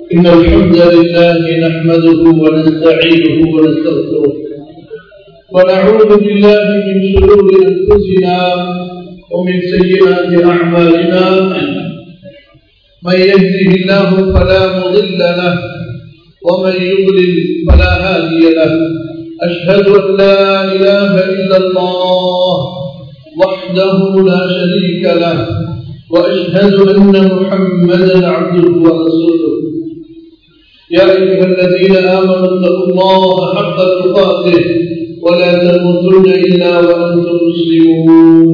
إن الحمد لله نحمده ونستعينه ونستغفره ونعوذ بالله من شرور أنفسنا ومن سيئات أعمالنا من يهده الله فلا مضل له ومن يضلل فلا هادي له أشهد أن لا إله إلا الله وحده لا شريك له وأشهد أن محمدا عبده ورسوله يا أيها الذين آمنوا اتقوا الله حق تقاته ولا تموتن إلا وأنتم مسلمون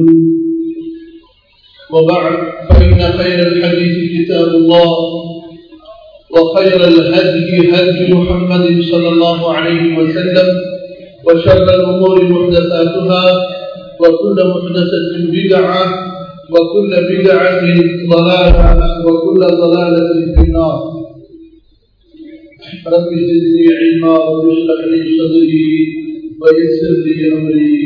وبعد فإن خير الحديث كتاب الله وخير الهدي هدي محمد صلى الله عليه وسلم وشر الأمور محدثاتها وكل محدثة بدعة وكل بدعة ضلالة وكل ضلالة في النار رب زدني علما واشرح لي صدري ويسر لي أمري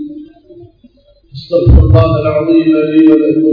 استغفر الله العظيم لي ولكم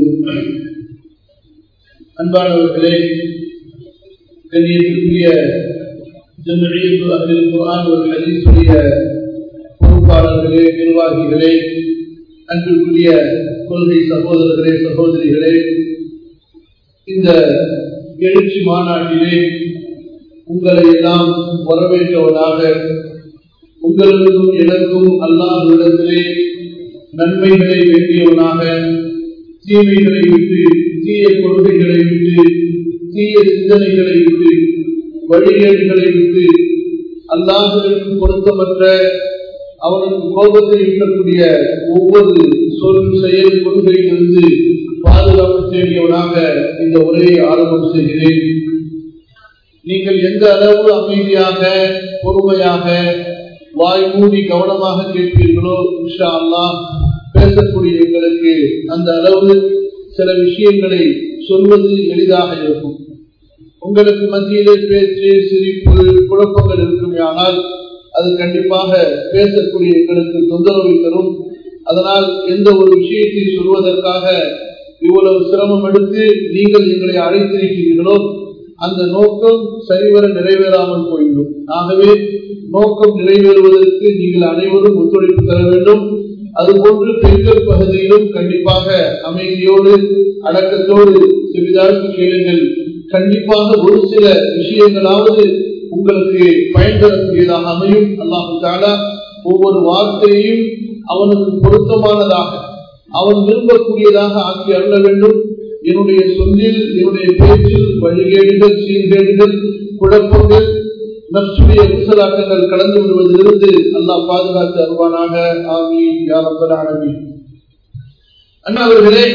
அன்பானவர்களே கண்ணியத்திற்குரிய ஜமியத்து அஹ்லில் குர்ஆன் ஒரு ஹதீஸுடைய பொறுப்பாளர்களே நிர்வாகிகளே அன்பிற்குரிய கொள்கை சகோதரர்களே சகோதரிகளே இந்த எழுச்சி மாநாட்டிலே உங்களை எல்லாம் வரவேற்றவனாக உங்களுக்கும் எனக்கும் அல்லாஹிடத்திலே நன்மைகளை வேண்டியவனாக தீமைகளை விட்டு தீய கொள்கைகளை விட்டு தீய சிந்தனைகளை விட்டு வழிகேடுகளை விட்டு அல்லாஹுவிற்கு பொருத்தமற்ற அவனுக்கு கோபத்தை ஈட்டக்கூடிய ஒவ்வொரு சொல் செயல் கொள்கையிலிருந்து பாதுகாப்பு தேடியவனாக இந்த உரையை ஆரம்பம் செய்கிறேன் நீங்கள் எந்த அளவு அமைதியாக பொறுமையாக வாய் மூடி கவனமாக கேட்பீர்களோ இன்ஷா அல்லா பேசக்கூடிய எங்களுக்கு அந்த அளவு சில விஷயங்களை சொல்வது எளிதாக இருக்கும் உங்களுக்கு மத்தியிலே பேச்சு சிரிப்பு குழப்பங்கள் இருக்குமே ஆனால் அது கண்டிப்பாக பேசக்கூடிய எங்களுக்கு தொந்தரவு தரும் அதனால் எந்த ஒரு விஷயத்தை சொல்வதற்காக இவ்வளவு சிரமம் எடுத்து நீங்கள் எங்களை அழைத்திருக்கிறீர்களோ அந்த நோக்கம் சரிவர நிறைவேறாமல் போய்விடும் ஆகவே நோக்கம் நிறைவேறுவதற்கு நீங்கள் அனைவரும் ஒத்துழைப்பு தர வேண்டும் அதுபோன்று பெண்கள் பகுதியிலும் கண்டிப்பாக அமைதியோடு அடக்கத்தோடு சிறிதாழ்வு கேளுங்கள் கண்டிப்பாக ஒரு சில விஷயங்களாவது உங்களுக்கு பயன் தரக்கூடியதாக அமையும் அல்லாஹு தாலா ஒவ்வொரு வார்த்தையையும் அவனுக்கு பொருத்தமானதாக அவன் விரும்பக்கூடியதாக ஆக்கி அருள வேண்டும் என்னுடைய சொல்லில் என்னுடைய பேச்சில் வழிகேடுகள் சீர்கேடுகள் குழப்பங்கள் நப்சுடைய குசலாக்கங்கள் கலந்து விடுவதிலிருந்து அல்லாஹ் பாதுகாத்து அருவானாக ஆமி யாரப்பல் ஆனவி அண்ணாவர்களே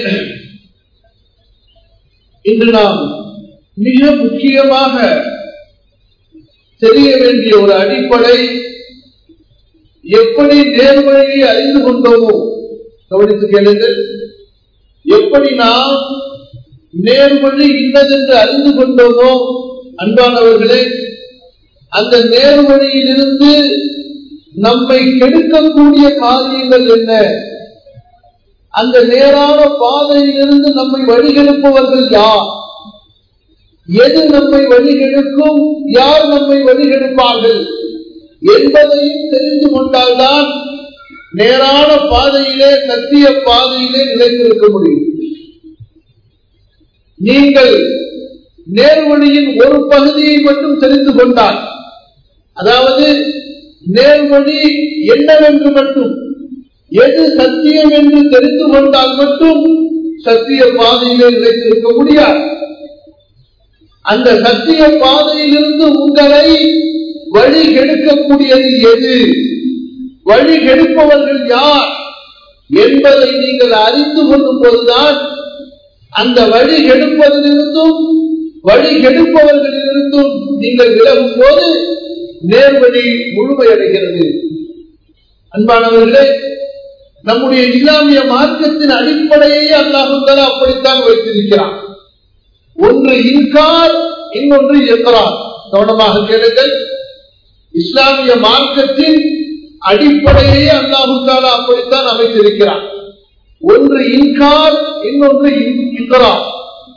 இன்று நாம் மிக முக்கியமாக தெரிய வேண்டிய ஒரு அடிப்படை எப்படி நேர்வழியை அறிந்து கொண்டோமோ கவனித்து கேளுங்கள் எப்படி நாம் நேர்வழி இன்னதென்று அறிந்து கொண்டோமோ அன்பானவர்களே அந்த நேர்வழியிலிருந்து நம்மை கெடுக்கக்கூடிய காரியங்கள் என்ன அந்த நேரான பாதையிலிருந்து நம்மை வழிகெடுப்பவர்கள் யார் எது நம்மை வழிகெடுக்கும் யார் நம்மை வழிகெடுப்பார்கள் என்பதையும் தெரிந்து கொண்டால்தான் நேரான பாதையிலே சத்திய பாதையிலே நிலைத்திருக்க முடியும் நீங்கள் நேர்வழியின் ஒரு பகுதியை மட்டும் தெரிந்து கொண்டால் அதாவது நேர்வழி என்னவென்று மட்டும் எது சத்தியம் என்று தெரிந்து கொண்டால் மட்டும் சத்திய பாதையிலே நிலைத்திருக்க முடியாது அந்த சத்திய பாதையிலிருந்து உங்களை வழி கெடுக்கக்கூடியது எது வழி கெடுப்பவர்கள் யார் என்பதை நீங்கள் அறிந்து கொள்ளும் போதுதான் அந்த வழி கெடுப்பதிலிருந்தும் வழி கெடுப்பவர்களிலிருந்தும் நீங்கள் விலகும் போது நேர்வழி முழுமையடைகிறது அன்பானவர்களே நம்முடைய இஸ்லாமிய மார்க்கத்தின் அடிப்படையை அல்லாஹுந்தலா அப்படித்தான் வைத்திருக்கிறான் ஒன்று இன்கார் இன்னொன்று எக்ரார் கவனமாக கேளுங்கள் இஸ்லாமிய மார்க்கத்தின் அடிப்படையை அல்லாஹுந்தாலா அப்படித்தான் அமைத்திருக்கிறான் ஒன்று இன்கார் இன்னொன்று இக்ரா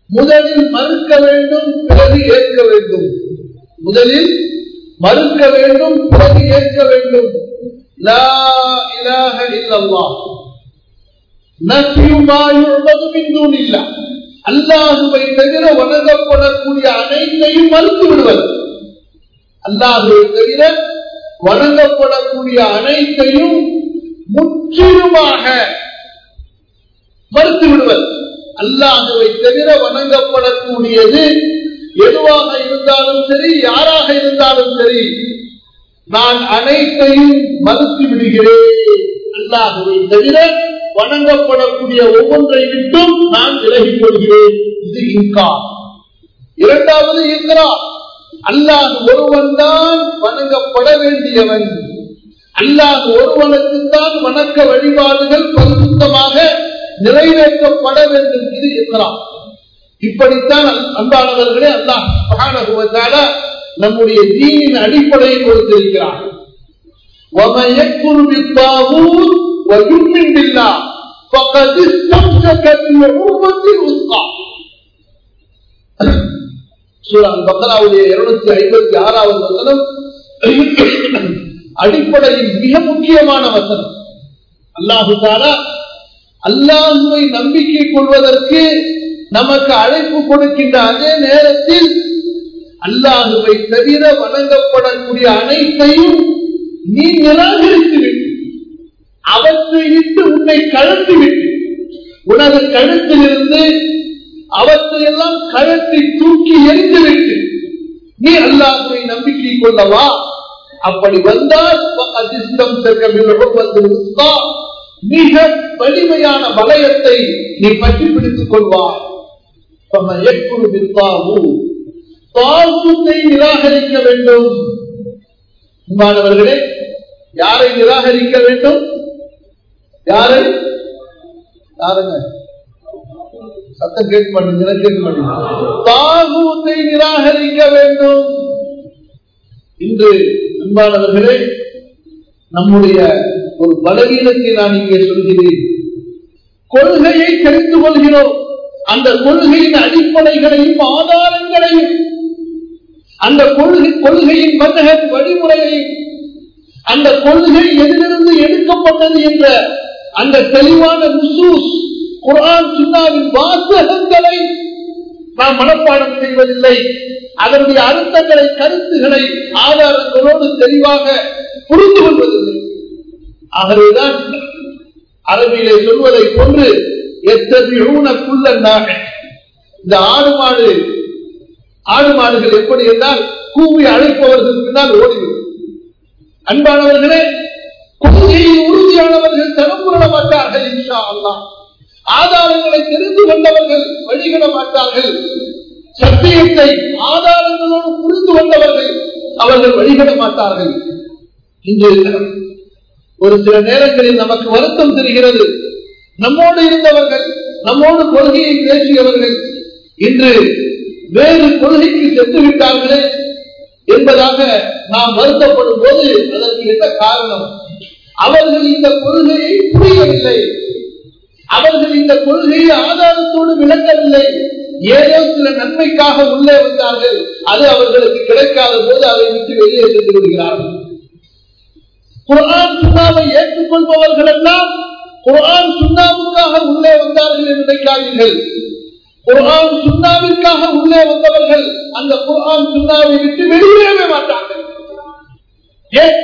முதலில் மறுக்க வேண்டும் பிறகு ஏற்க வேண்டும் முதலில் மறுக்க வேண்டும் பிறகு ஏற்க வேண்டும் லா இலாஹ இல்லல்லாஹ் நஃபியு மா யுஅபது மின் தூனில்லாஹ் அல்லாஹுவை தவிர வணங்கப்படக்கூடிய அனைத்தையும் மறுத்து விடுவது அல்லாஹுவை தவிர வணங்கப்படக்கூடிய அனைத்தையும் முற்றிலுமாக மறுத்து விடுவது அல்லாஹுவை தவிர வணங்கப்படக்கூடியது எதுவாக இருந்தாலும் சரி யாராக இருந்தாலும் சரி நான் அனைத்தையும் மறுத்து விடுகிறேன் அல்லாஹுவை தவிர வணங்கப்படக்கூடிய ஒவ்வொன்றை விட்டும் நான் விலகிக் கொள்கிறேன் இது இன்கா இரண்டாவது இன்கா அல்லாஹ் ஒருவன் தான் வணங்கப்பட வேண்டியவன் அல்லாஹ் ஒருவனுக்குத்தான் வணக்க வழிபாடுகள் பரிசுத்தமாக நிறைவேற்றப்பட வேண்டும் இது இருக்கிறான் இப்படித்தான் அன்பானவர்களே அல்லாஹ் மகானகுவத்தால நம்முடைய தீனின் அடிப்படையை கொடுத்திருக்கிறார் وَمَنْ يَكْفُرْ بِالطَّاغُوتِ وَيُؤْمِنْ بِاللَّهِ فَقَدِ اسْتَمْسَكَ بِالْعُرْوَةِ الْوُثْقَى சூரா பக்ராவுடைய இருநூத்தி ஐம்பத்தி ஆறாவது வசனம் அடிப்படையில் மிக முக்கியமான வசனம் அல்லாஹு தாரா அல்லாஹுவை நம்பிக்கை கொள்வதற்கு நமக்கு அழைப்பு கொடுக்கின்ற அதே நேரத்தில் அல்லாஹுவை தவிர வணங்கப்படக்கூடிய அனைத்தையும் நீ நிராகரித்து விட்டு அவற்றை விட்டு உன்னை கழந்து விட்டு உனது கழுத்திலிருந்து அவற்றையெல்லாம் கழட்டி தூக்கி எரிந்துவிட்டு நீ அல்லாஹுவை நம்பிக்கை கொள்ளவா அப்படி வந்தால் அதிர்ஷ்டம் வந்து மிக வலிமையான வலயத்தை நீ பற்றி பிடித்துக் கொள்வார் தாவூத்தை நிராகரிக்க வேண்டும் மாணவர்களே யாரை நிராகரிக்க வேண்டும் யாரை யாருங்க சத்தம் கேட்க மாட்டேங்க கேட்க மாட்டேங்க தாகூத்தை நிராகரிக்க வேண்டும் இன்று அன்பானவர்களே நம்முடைய ஒரு பலவீனத்தை நான் இங்கே சொல்கிறேன் கொள்கையை தெரிந்து கொள்கிறோம் அந்த கொள்கையின் அடிப்படைகளையும் ஆதாரங்களையும் அந்த கொள்கை கொள்கையின் மன்னக வழிமுறையையும் அந்த கொள்கை எதிலிருந்து எடுக்கப்பட்டது என்ற அந்த தெளிவான நுசூஸ் குரான் சுன்னாவின் வாசகங்களை நாம் மனப்பாடம் செய்வதில்லை அதனுடைய அர்த்தங்களை கருத்துக்களை ஆதாரங்களோடு தெளிவாக புரிந்து கொள்வதில்லை ஆகவேதான் அரபியிலே சொல்வதை போன்று எத்தபியூனக்குள்ள இந்த ஆடு மாடு ஆடு மாடுகள் எப்படி என்றால் கூவி அழைப்பவர்கள் பின்னால் ஓடிவிடும் அன்பானவர்களே கொள்கையில் உறுதியானவர்கள் தரம்புற மாட்டார்கள் இன்ஷா அல்லாஹ் ஆதாரங்களை தெரிந்து கொண்டவர்கள் வழிகிட மாட்டார்கள் சத்தியத்தை ஆதாரங்களோடு புரிந்து கொண்டவர்கள் அவர்கள் வழிகிட மாட்டார்கள் இன்று ஒரு சில நேரங்களில் நமக்கு வருத்தம் தெரிகிறது நம்மோடு இருந்தவர்கள் நம்மோடு கொள்கையை பேசியவர்கள் இன்று வேறு கொள்கைக்கு சென்று விட்டார்களே என்பதாக நாம் வருத்தப்படும் போது அதற்கு என்ன காரணம் அவர்கள் இந்த கொள்கையை புரியவில்லை அவர்கள் இந்த கொள்கையை ஆதாரத்தோடு விளக்கவில்லை ஏதோ சில நன்மைக்காக உள்ளே வந்தார்கள் அது அவர்களுக்கு கிடைக்காத போது அதை விட்டு வெளியே சென்று விடுகிறார்கள் குரான் சுண்ணாவை ஏற்றுக்கொள்பவர்கள் எல்லாம் குரான் சுண்ணாவுக்காக உள்ளே வந்தார்கள் என்று நினைக்காதீர்கள் குரான் சுண்ணாவிற்காக உள்ளே வந்தவர்கள் அந்த குரான் சுண்ணாவை விட்டு வெளியேறவே மாட்டார்கள் ஏன்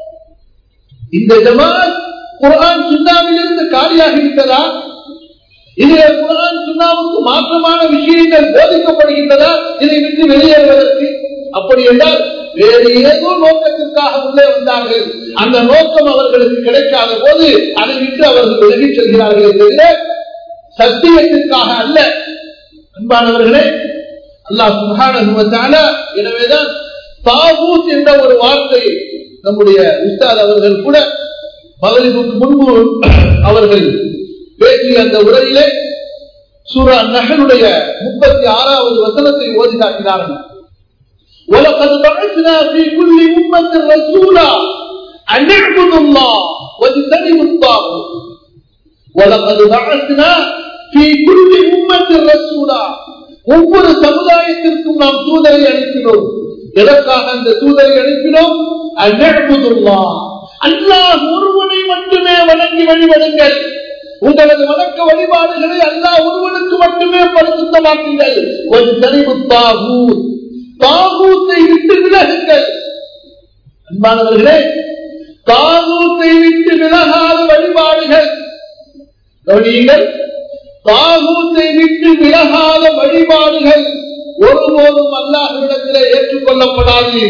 இந்த ஜமாத் குரான் சுண்ணாவிலிருந்து காலியாகிவிட்டதா இதிலே குரான் சுண்ணாவுக்கு மாற்றமான விஷயங்கள் போதிக்கப்படுகின்றதா இதை விட்டு வெளியேறுவதற்கு அப்படி என்றால் வேறு ஏதோ நோக்கத்திற்காக உள்ளே வந்தார்கள் அந்த நோக்கம் அவர்களுக்கு கிடைக்காத போது அதை விட்டு அவர்கள் விலகிச் செல்கிறார்கள் தவிர சத்தியத்திற்காக அல்ல அன்பானவர்களே அல்லாஹ் சுகான எனவேதான் தாபூத் என்ற ஒரு வார்த்தை நம்முடைய உஸ்தாத் அவர்கள் கூட மகளிருக்கு முன்பு அவர்கள் பேசிய அந்த உரையிலே சூரா நகனுடைய முப்பத்தி ஆறாவது வசனத்தை ஓதி காட்டினார்கள் وَلَقَدْ بَعَثْنَا فِي كُلِّ أُمَّةٍ رَسُولًا أَنِ اعْبُدُوا اللَّهَ وَاجْتَنِبُوا الطَّاغُوتَ وَلَقَدْ بَعَثْنَا فِي كُلِّ أُمَّةٍ رَسُولًا ஒவ்வொரு சமுதாயத்திற்கும் நாம் தூதரை அனுப்பினோம் எதற்காக அந்த தூதரை அனுப்பினோம் அந்நடப்புதுல்லா அல்லாஹ் ஒருவனை மட்டுமே வணங்கி வழிபடுங்கள் உங்களது வணக்க வழிபாடுகளை அல்லாஹ் ஒருவனுக்கு மட்டுமே பரிசுத்தமாக்குங்கள் ஒரு தெரிவு தாகூத் தாகூத்தை விட்டு விலகுங்கள் அன்பானவர்களே தாகூத்தை விட்டு விலகாத வழிபாடுகள் கவனியுங்கள் தாகூத்தை விட்டு விலகாத வழிபாடுகள் ஒருபோதும் அல்லாஹிடத்திலே ஏற்றுக்கொள்ளப்படாது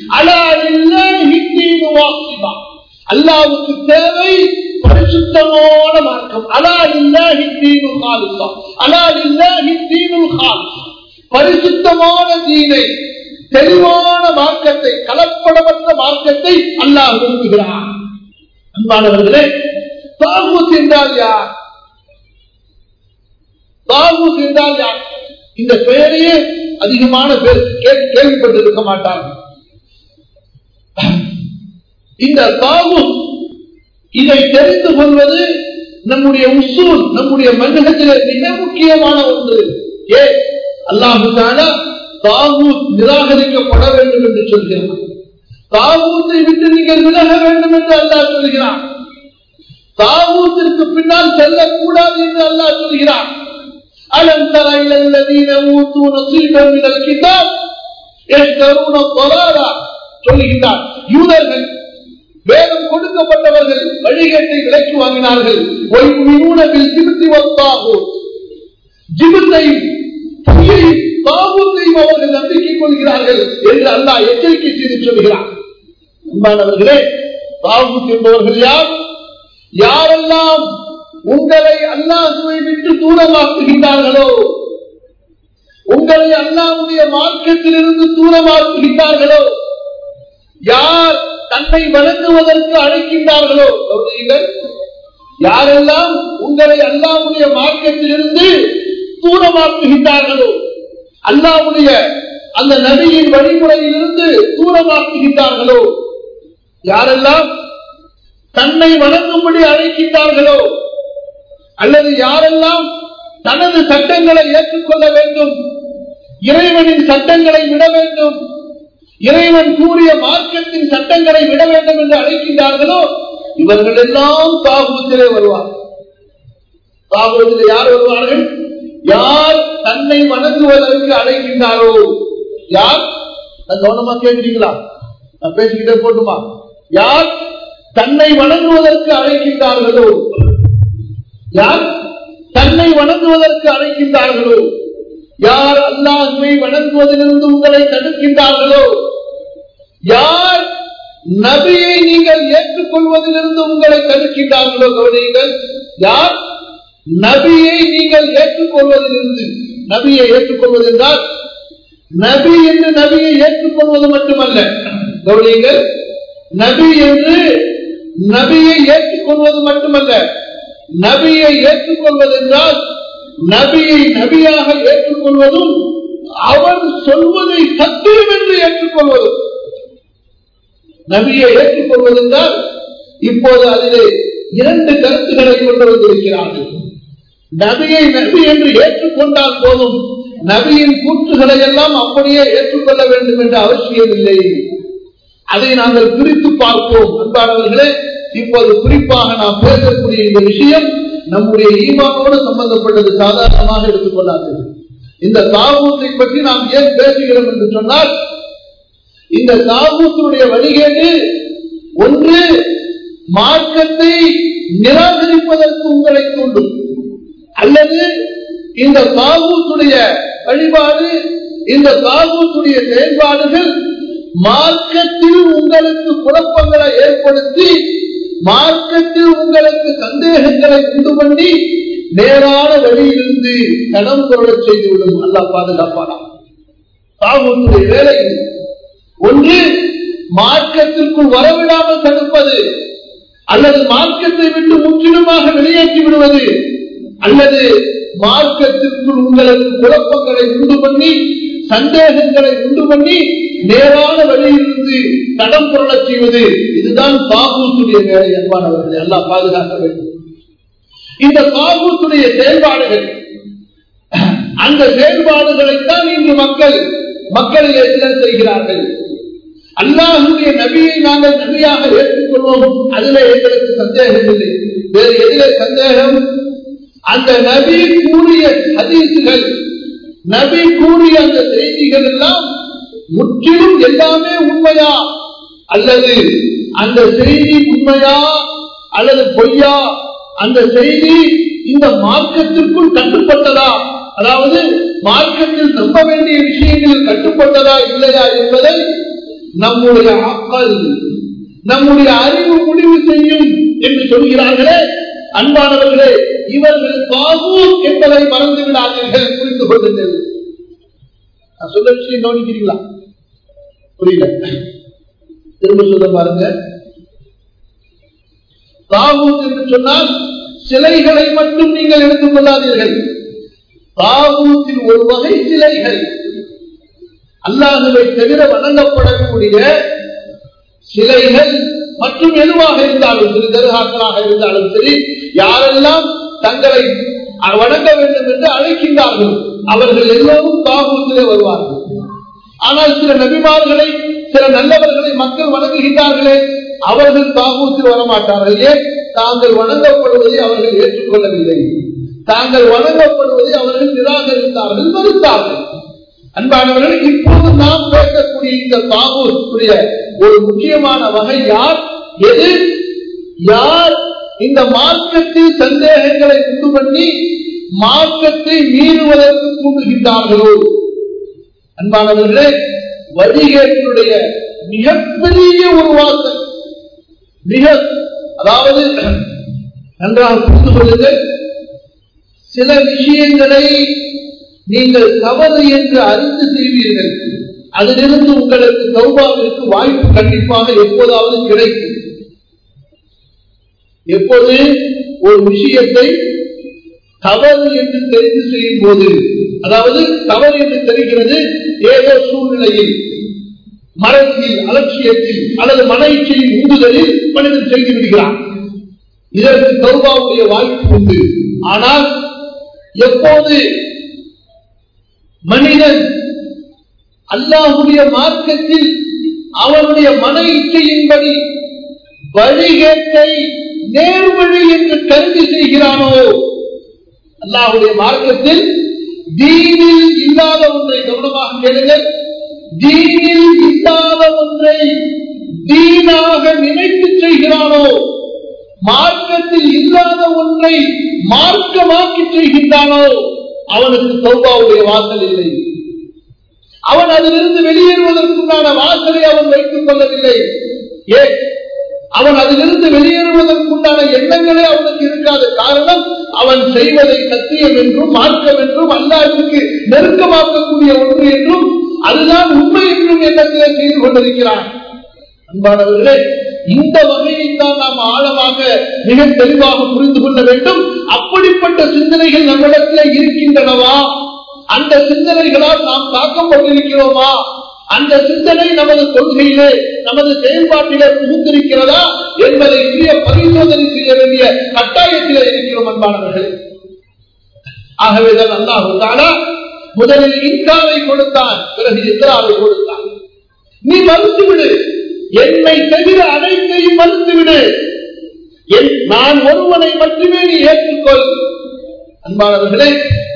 அல்லாவுக்கு தேவை பரிசுத்தமான மார்க்கம் அலா இல்லாஹி தீனுல் காலிசா அலா இல்லாஹி தீனுல் காலிசா பரிசுத்தமான தீனை தெளிவான மார்க்கத்தை கலப்படமற்ற மார்க்கத்தை அல்லாஹ் விரும்புகிறான் அன்பானவர்களே தாகூத் என்றால் யார் தாகூத் என்றால் யார் இந்த பெயரையே அதிகமான பேர் கேள்விப்பட்டிருக்க மாட்டார்கள் இந்த தாகூத் இதை தெரிந்து கொள்வது நம்முடைய உசூல் நம்முடைய மன்னகத்திலே மிக முக்கியமான ஒன்று ஏ அல்லாஹு தாகூத் நிராகரிக்கப்பட வேண்டும் என்று சொல்கிறார் தாகூத்தை விட்டு நீங்கள் விலக வேண்டும் என்று அல்லாஹ் சொல்கிறார் தாகூத்திற்கு பின்னால் செல்லக்கூடாது என்று அல்லாஹ் சொல்கிறார் ألم تر إلى الذين أوتوا نصيبا من الكتاب يشترون الضلالة சொல்லுகிறார் யூதர்கள் வேதம் கொடுக்கப்பட்டவர்கள் வழிகேட்டை விலக்கி வாங்கினார்கள் ஜிபுத்தி வந்தாகும் ஜிபுத்தை தாபூத்தையும் அவர்கள் நம்பிக்கை கொள்கிறார்கள் என்று அல்லாஹ் எச்சரிக்கை செய்து சொல்கிறார் அன்பானவர்களே தாபூத் என்பவர்கள் யார் யாரெல்லாம் உங்களை அல்லாஹுவை விட்டு தூரமாக்குகின்றார்களோ உங்களை அல்லாவுடைய மார்க்கத்திலிருந்து தூரமாக்குகின்றார்களோ யார் தன்னை வணங்குவதற்கு அழைக்கின்றார்களோ கவனியுங்கள் யாரெல்லாம் உங்களை அல்லாவுடைய மார்க்கத்திலிருந்து தூரமாக்குகின்றார்களோ அல்லாவுடைய அந்த நபியின் வழிமுறையிலிருந்து தூரமாக்குகின்றார்களோ யாரெல்லாம் தன்னை வணங்கும்படி அழைக்கின்றார்களோ அல்லது யாரெல்லாம் தனது சட்டங்களை ஏற்றுக்கொள்ள வேண்டும் இறைவனின் சட்டங்களை விட வேண்டும் இறைவன் கூறிய மார்க்கத்தின் சட்டங்களை விட வேண்டும் என்று அழைக்கின்றார்களோ இவர்கள் எல்லாம் தாகூத்திலே வருவார் தாகூத்திலே யார் வருவார்கள் யார் தன்னை வணங்குவதற்கு அழைக்கின்றாரோ யார் நான் கவனமா கேட்கிறீங்களா நான் பேசிக்கிட்டே போட்டுமா யார் தன்னை வணங்குவதற்கு அழைக்கின்றார்களோ யார் தன்னை வணங்குவதற்கு அழைக்கின்றார்களோ யார் அல்லாஹுவை வணங்குவதிலிருந்து உங்களை தடுக்கின்றார்களோ யார் நபியை நீங்கள் ஏற்றுக்கொள்வதிலிருந்து உங்களை தடுக்கின்றார்களோ கவனியுங்கள் யார் நபியை நீங்கள் ஏற்றுக்கொள்வதிலிருந்து நபியை ஏற்றுக்கொள்வது என்றால் நபி என்று நபியை ஏற்றுக்கொள்வது மட்டுமல்ல கவனியுங்கள் நபி என்று நபியை ஏற்றுக்கொள்வது மட்டுமல்ல நபியை ஏற்றுக்கொள்வது என்றால் நபியை நபியாக ஏற்றுக்கொள்வதும் அவர் சொல்வதை சத்தியம் என்று ஏற்றுக்கொள்வதும் நபியை ஏற்றுக்கொள்வது என்றால் இப்போது அதிலே இரண்டு கருத்துக்களை கொண்டு வந்திருக்கிறார்கள் நபியை நபி என்று ஏற்றுக்கொண்டால் போதும் நபியின் கூற்றுகளை எல்லாம் அப்படியே ஏற்றுக்கொள்ள வேண்டும் என்ற அவசியம் இல்லை அதை நாங்கள் பிரித்து பார்ப்போம் அன்பானவர்களே இப்போது குறிப்பாக நாம் பேசக்கூடிய இந்த விஷயம் நம்முடைய ஈமானோடு சம்பந்தப்பட்டது சாதாரணமாக எடுத்துக்கொள்ளாது இந்த தாபூத்தை பற்றி நாம் ஏன் பேசுகிறோம் என்று சொன்னால் இந்த தாபூத்தினுடைய வழிகேடு ஒன்று மார்க்கத்தை நிராகரிப்பதற்கு உங்களை தூண்டும் அல்லது இந்த தாபூத்துடைய வழிபாடு இந்த தாபூத்துடைய செயல்பாடுகள் மார்க்கத்தில் உங்களுக்கு குழப்பங்களை ஏற்படுத்தி மார்க்கத்தில் உங்களுக்கு சந்தேகங்களை உண்டு பண்ணி நேரான வழியிலிருந்து கடன் கொள்ள செய்துவிடும் அல்லா பாதுகாப்பானா தாகூத்துடைய வேலை ஒன்று மார்க்கத்திற்குள் வரவிடாமல் தடுப்பது அல்லது மார்க்கத்தை விட்டு முற்றிலுமாக வெளியேற்றி விடுவது அல்லது மார்க்கத்திற்குள் உங்களுக்கு குழப்பங்களை உண்டு பண்ணி சந்தேகங்களை உண்டு பண்ணி நேரான வழியிலிருந்து கடன் பொருளச் செய்வது இதுதான் தாகூத்துடைய வேலை அன்பானவர்களை எல்லாம் பாதுகாக்க வேண்டும் இந்த தாகூத்துடைய செயல்பாடுகள் அந்த செயல்பாடுகளைத்தான் இன்று மக்கள் மக்களிலே சிலர் செய்கிறார்கள் அல்லாஹுடைய நபியை நாங்கள் நபியாக ஏற்றுக்கொள்வோம் அதில் எங்களுக்கு சந்தேகம் இல்லை வேறு எதிலே சந்தேகம் அந்த நபி கூறிய ஹதீசுகள் நபி கூறிய அந்த செய்திகள் எல்லாம் முற்றிலும் எல்லாமே உண்மையா அல்லது அந்த செய்தி உண்மையா அல்லது பொய்யா அந்த செய்தி இந்த மார்க்கத்திற்குள் கட்டுப்பட்டதா அதாவது மார்க்கத்தில் நம்ப வேண்டிய விஷயங்களில் கட்டுப்பட்டதா இல்லையா என்பதை நம்முடைய அக்கல் நம்முடைய அறிவு முடிவு செய்யும் என்று சொல்கிறார்களே அன்பானவர்களே இவர்கள் பாபூர் என்பதை மறந்து விடாதீர்கள் புரிந்து கொள்ளுங்கள் நான் சொல்ல விஷயம் கவனிக்கிறீங்களா புரியல திரும்ப சொல்ல பாருங்க தாவூத் என்று சொன்னால் சிலைகளை மட்டும் நீங்கள் எடுத்துக் கொள்ளாதீர்கள் தாவூத்தின் ஒரு வகை சிலைகள் அல்லாஹுவை தவிர வணங்கப்படக்கூடிய சிலைகள் மற்றும் எதுவாக இருந்தாலும் சரி தர்காக்களாக இருந்தாலும் சரி யாரெல்லாம் தங்களை வணங்க வேண்டும் என்று அழைக்கின்றார்கள் அவர்கள் எல்லோரும் தாகூத்திலே வருவார்கள் ஆனால் சில நபிமார்களை சில நல்லவர்களை மக்கள் வணங்குகின்றார்களே அவர்கள் தாகூத்தில் வரமாட்டார்கள் ஏன் தாங்கள் வணங்கப்படுவதை அவர்கள் ஏற்றுக்கொள்ளவில்லை தாங்கள் வணங்கப்படுவதை அவர்கள் நிராகரித்தார்கள் மறுத்தார்கள் அன்பானவர்கள் இப்போது நாம் பேசக்கூடிய இந்த தாகூத்துடைய ஒரு முக்கியமான வகை யார் எது யார் இந்த மார்க்கத்தில் சந்தேகங்களை உண்டு பண்ணி மார்க்கத்தை மீறுவதற்கு தூண்டுகின்றார்களோ அன்பானவர்களே வழிகேட்டினுடைய மிகப்பெரிய ஒரு வாசல் மிக அதாவது நன்றாக புரிந்து கொள்ளுங்கள் சில விஷயங்களை நீங்கள் தவறு என்று அறிந்து செய்வீர்கள் அதிலிருந்து உங்களுக்கு சௌபாவிற்கு வாய்ப்பு கண்டிப்பாக எப்போதாவது கிடைக்கும் எப்போது ஒரு விஷயத்தை தவறு என்று தெரிந்து செய்யும் போது அதாவது தவறு என்று தெரிகிறது ஏதோ சூழ்நிலையில் மரத்தில் அலட்சியத்தில் அல்லது மன இச்சையில் உந்துதலில் மனிதன் செய்து விடுகிறான் இதற்கு சௌபாவுடைய வாய்ப்பு உண்டு ஆனால் எப்போது மனிதன் அல்லாஹுடைய மார்க்கத்தில் அவனுடைய மன இச்சையின்படி வழிகேட்டை நேர்வழி என்று கருதி செய்கிறானோ அல்லாஹுடைய மார்க்கத்தில் தீனில் இல்லாத ஒன்றை கவனமாக கேளுங்கள் தீனில் இல்லாத ஒன்றை தீனாக நினைத்து செய்கிறானோ மார்க்கத்தில் இல்லாத ஒன்றை மார்க்கமாக்கி செய்கின்றானோ அவனுக்கு சௌபாவுடைய வாசல் இல்லை அவன் அதிலிருந்து வெளியேறுவதற்குண்டான வாசலை அவன் வைத்துக் கொள்ளவில்லை ஏன் அவன் அதிலிருந்து வெளியேறுவதற்குண்டான எண்ணங்களே அவனுக்கு இருக்காத காரணம் அவன் செய்வதை சத்தியம் என்றும் மார்க்கம் என்றும் அல்லாவிற்கு நெருக்கமாக்கக்கூடிய ஒன்று என்றும் அதுதான் உண்மை என்றும் எண்ணத்திலே செய்து கொண்டிருக்கிறான் அன்பானவர்களே இந்த வகையை தான் நாம் ஆழமாக மிக தெளிவாக புரிந்து கொள்ள வேண்டும் அப்படிப்பட்ட சிந்தனைகள் நம்மிடத்தில் இருக்கின்றனவா அந்த சிந்தனைகளால் நாம் தாக்கப்பட்டிருக்கிறோமா அந்த சிந்தனை நமது கொள்கையிலே நமது செயல்பாட்டிலே புகுந்திருக்கிறதா என்பதை சுய பரிசோதனை செய்ய வேண்டிய கட்டாயத்திலே இருக்கிறோம் அன்பானவர்களே ஆகவேதான் அல்லாஹு முதலில் இன்காவை கொடுத்தான் பிறகு இஸ்ராவை கொடுத்தான் நீ மறுத்துவிடு என்னை தவிர அனைத்தையும் மறுத்துவிடு நான் ஒருவனை மட்டுமே நீ ஏற்றுக்கொள் அன்பானவர்களே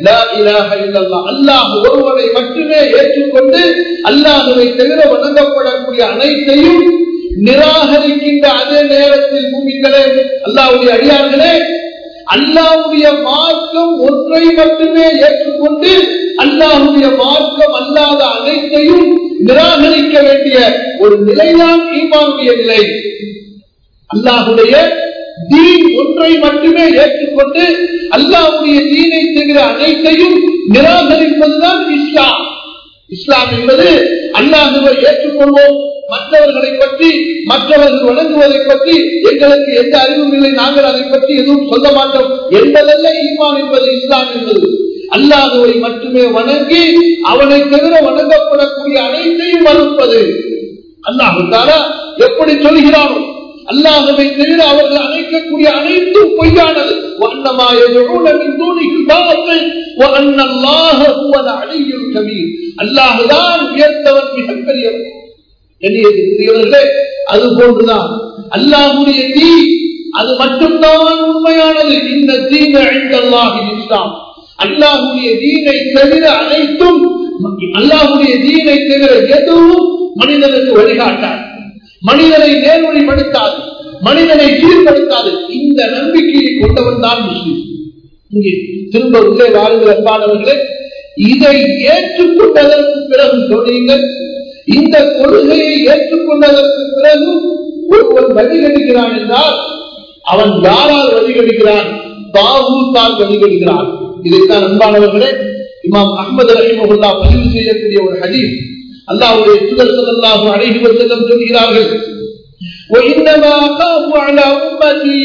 அல்லாஹ் ஒருவனை மட்டுமே ஏற்றுக்கொண்டு அல்லாஹுவை தவிர வணங்கப்படக்கூடிய அனைத்தையும் நிராகரிக்கின்ற அதே நேரத்தில் பூமிகளே அல்லாவுடைய அடியார்களே அல்லாவுடைய மார்க்கம் ஒன்றை மட்டுமே ஏற்றுக்கொண்டு அல்லாஹுடைய மார்க்கம் அல்லாத அனைத்தையும் நிராகரிக்க வேண்டிய ஒரு நிலைதான் ஈமானுடைய நிலை அல்லாஹுடைய தீன் ஒன்றை மட்டுமே ஏற்றுக்கொண்டு அல்லாவுடைய தீனை தவிர அனைத்தையும் நிராகரிப்பதுதான் இஸ்லாம் இஸ்லாம் என்பது அல்லாஹுவை ஏற்றுக்கொள்வோம் மற்றவர்களை பற்றி மற்றவர்கள் வணங்குவதை பற்றி எங்களுக்கு எந்த அறிவும் இல்லை நாங்கள் அதை பற்றி எதுவும் சொல்ல மாட்டோம் என்பதல்ல ஈமான் என்பது இஸ்லாம் என்பது அல்லாஹுவை மட்டுமே வணங்கி அவனை தவிர வணங்கப்படக்கூடிய அனைத்தையும் மறுப்பது அல்லாஹு எப்படி சொல்கிறானோ அல்லாஹவை தவிர அவர்கள் அழைக்கக்கூடிய அனைத்தும் பொய்யானது وأنما يدعون من دونه باطل وأن الله هو العلي الكبير الله தான் உயர்த்தவன் மிகப்பெரியவன் எண்ணியவர்களே அது போன்றுதான் அல்லாஹுடைய தீ அது மட்டும்தான் உண்மையானது இந்த தீன அல்லாஹின் இஸ்லாம் அல்லாஹுடைய தீனை தவிர அனைத்தும் அல்லாஹுடைய தீனை தவிர எதுவும் மனிதனுக்கு வழிகாட்டாது மனிதனை நேர்வழிப்படுத்தாது மனிதனை சீர்படுத்தாது இந்த நம்பிக்கையை கொண்டவன் தான் முஸ்லீம் இங்கே திரும்ப உள்ளே வாழ்கிற அன்பானவர்களே இதை ஏற்றுக்கொண்டதற்கு பிறகு சொல்லுங்கள் இந்த கொள்கையை ஏற்றுக்கொண்டதற்கு பிறகு ஒருவன் வழிகெடுக்கிறான் என்றால் அவன் யாரால் வழிகெடுக்கிறான் தாகூத்தால் வழிகெடுக்கிறான் இதைத்தான் அன்பானவர்களே இமாம் அஹமது ரஹிமகுல்லா பதிவு செய்யக்கூடிய ஒரு ஹதீஸ் அல்லாவுடைய சுதர் சல்லாஹு அழகி வசல்லம் சொல்கிறார்கள் وإنما أخاف على أمتي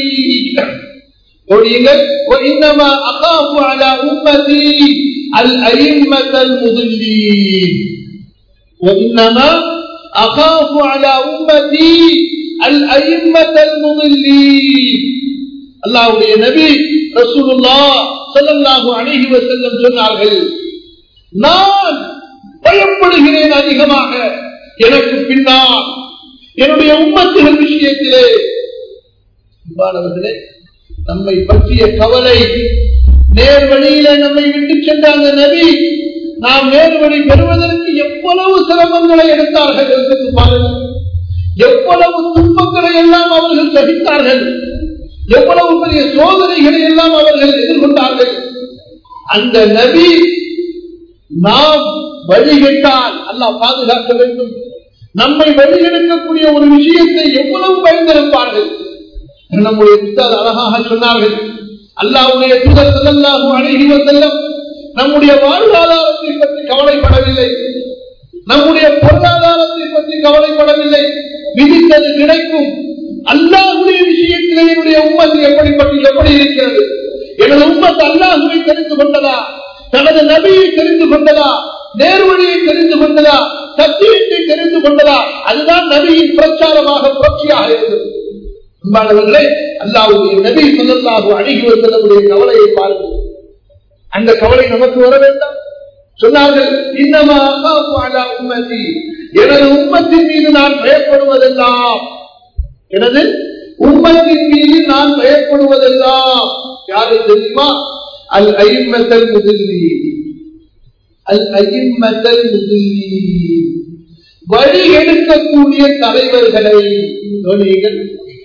وإنما أخاف على أمتي الأئمة المضلين وإنما أخاف على أمتي الأئمة المضلين الله نبي رسول الله صلى الله عليه وسلم சொன்னார்கள் நான் பயப்படுகிறேன் அதிகமாக எனக்கு பின்னால் என்னுடைய உம்மத்துகள் விஷயத்திலே அன்பானவர்களே நம்மை பற்றிய கவலை நேர் வழியில நம்மை விட்டு சென்ற அந்த நபி நாம் நேர் வழி பெறுவதற்கு எவ்வளவு சிரமங்களை எடுத்தார்கள் என்று பாருங்கள் எவ்வளவு துன்பங்களை எல்லாம் அவர்கள் சகித்தார்கள் எவ்வளவு பெரிய சோதனைகளை எல்லாம் அவர்கள் எதிர்கொண்டார்கள் அந்த நபி நாம் வழிகட்டால் அல்லாஹ் பாதுகாக்க வேண்டும் நம்மை வழிகெடுக்கக்கூடிய ஒரு விஷயத்தை எவ்வளவு பயந்திருப்பார்கள் நம்முடைய புத்தர் அழகாக சொன்னார்கள் அல்லாவுடைய புதர் செல்லாகும் அணுகி செல்லம் நம்முடைய வாழ்வாதாரத்தை பற்றி கவலைப்படவில்லை நம்முடைய பொருளாதாரத்தை பற்றி கவலைப்படவில்லை விதித்தது கிடைக்கும் அல்லாஹுடைய விஷயத்திலே என்னுடைய உம்மத்து எப்படிப்பட்டு எப்படி இருக்கிறது எனது உம்மத்து அல்லாஹுவை தெரிந்து கொண்டதா தனது நபியை தெரிந்து கொண்டதா நேர்வழியை தெரிந்து கொண்டதா சத்தியத்தை தெரிந்து கொண்டதா அதுதான் நபியின் பிரச்சாரமாக புரட்சியாக இருந்தது அன்பானவர்களே அல்லாவுடைய நபி சொல்லல்லாஹு அணுகி வந்தனுடைய கவலையை பாருங்கள் அந்த கவலை நமக்கு வர வேண்டாம் சொன்னார்கள் இன்னமா உம்மதி எனது உம்மத்தின் மீது நான் பயப்படுவதெல்லாம் எனது உம்மத்தின் மீது நான் பயப்படுவதெல்லாம் யாரு தெரியுமா அல் ஐம்மத்தல் முதலி அல் ஐம்மத்தல் முதலி வழி எடுக்கக்கூடிய தலைவர்களை கவனியுங்கள்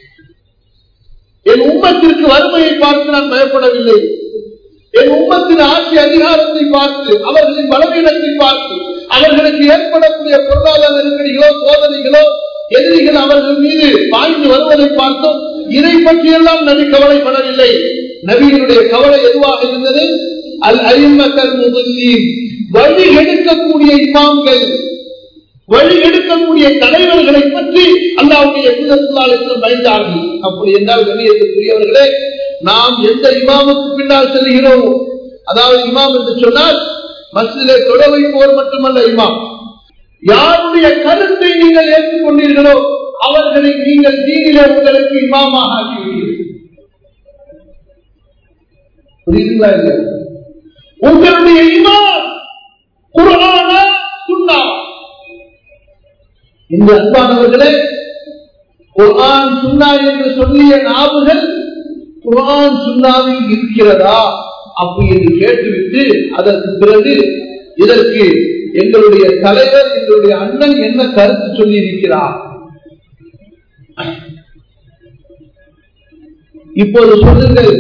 என் உம்மத்திற்கு வறுமையை பார்த்து நான் பயப்படவில்லை என் உம்மத்தின் ஆட்சி அதிகாரத்தை பார்த்து அவர்களின் பலவீனத்தை பார்த்து அவர்களுக்கு ஏற்படக்கூடிய பொருளாதார நெருக்கடிகளோ சோதனைகளோ எதிரிகள் அவர்கள் மீது பாய்ந்து வருவதை பார்த்தோம் இதை பற்றியெல்லாம் நபி கவலைப்படவில்லை நபியினுடைய கவலை எதுவாக இருந்தது அல் அறிமக்கள் முதலீன் வழி எடுக்கக்கூடிய இமாம்கள் வழி எடுக்கக்கூடிய தலைவர்களை பற்றி அல்லாவுடைய எதிர்த்தாளர்கள் பயந்தார்கள் அப்படி என்றால் கண்ணியத்திற்குரியவர்களே நாம் எந்த இமாமுக்கு பின்னால் செல்கிறோம் அதாவது இமாம் என்று சொன்னால் மசிலே தொட வைப்போர் மட்டுமல்ல இமாம் யாருடைய கருத்தை நீங்கள் ஏற்றுக்கொண்டீர்களோ அவர்களை நீங்கள் தீனில உங்களுக்கு இமாமாக ஆக்கிவிட்டீர்கள் புரியுதுங்களா இல்லை உங்களுடைய இமாம் குரானா சுண்ணா இந்த அன்பானவர்களே குரான் சுண்ணா என்று சொல்லிய நாவுகள் குரான் சுண்ணாவில் இருக்கிறதா அப்படி என்று கேட்டுவிட்டு அதற்கு பிறகு இதற்கு எங்களுடைய தலைவர் எங்களுடைய அண்ணன் என்ன கருத்து சொல்லி இருக்கிறார் இப்போது சொல்லுங்கள்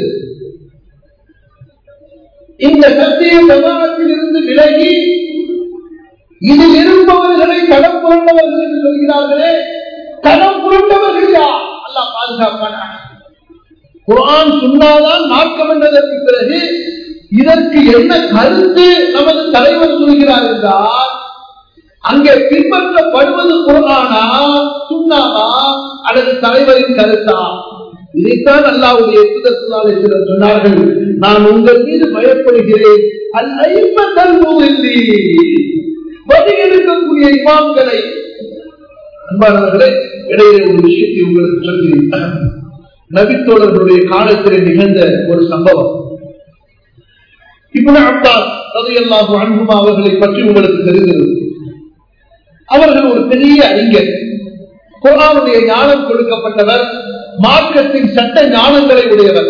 இந்த சத்திய பிரமாணத்தில் இருந்து விலகி இதில் இருப்பவர்களை கடம் புரண்டவர்கள் என்று சொல்கிறார்களே கடம் புரண்டவர்கள் யார் அல்லா பாதுகாப்பான குரான் சொன்னாதான் மார்க்கம் என்றதற்கு பிறகு இதற்கு என்ன கருத்து நமது தலைவர் சொல்கிறார் என்றால் அங்கே பின்பற்றப்படுவது குரானா சுண்ணாவா அல்லது தலைவரின் கருத்தா இதைத்தான் அல்லாவுடைய சுதத்தினாலே சிலர் சொன்னார்கள் நான் உங்கள் மீது பயப்படுகிறேன் அல் ஐம்பத்தல் வழி எடுக்கக்கூடிய இமாம்களை அன்பானவர்களே இடையிலே ஒரு விஷயத்தை உங்களுக்கு சொல்கிறேன் நபித்தோழர்களுடைய காலத்திலே நிகழ்ந்த ஒரு சம்பவம் இப்னு அப்பாஸ் ரலியல்லாஹு அன்ஹுமா அவர்களை பற்றி உங்களுக்கு தெரிந்தது அவர்கள் ஒரு பெரிய அறிஞர் குரானுடைய ஞானம் கொடுக்கப்பட்டவர் மார்க்கத்தின் சட்ட ஞானங்களை உடையவர்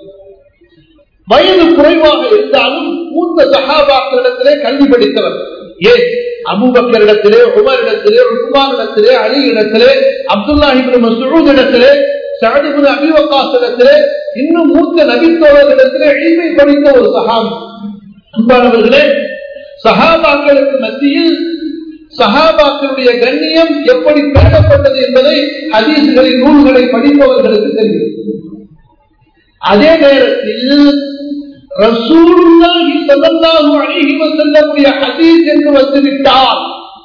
வயது குறைவாக இருந்தாலும் மூத்த சகாபாக்களிடத்திலே கல்வி படித்தவர் ஏன் அபுபக்கரிடத்திலே உமரிடத்திலே உஸ்மானிடத்திலே அலி இடத்திலே அப்துல்லாஹிபின் மசூத் இடத்திலே சாதிபின் அபிவகாசிடத்திலே இன்னும் மூத்த நபித்தோழர்களிடத்திலே எளிமை படித்த ஒரு சகாம் அன்பானவர்களே சகாபாக்களுக்கு மத்தியில் சகாபாக்களுடைய கண்ணியம் எப்படி பேசப்பட்டது என்பதை ஹதீசுகளின் நூல்களை படிப்பவர்களுக்கு தெரியும் அதே நேரத்தில் ரசூலுல்லாஹி ஸல்லல்லாஹு அலைஹி வஸல்லமுடைய ஹதீஸ் என்று வந்துவிட்டால்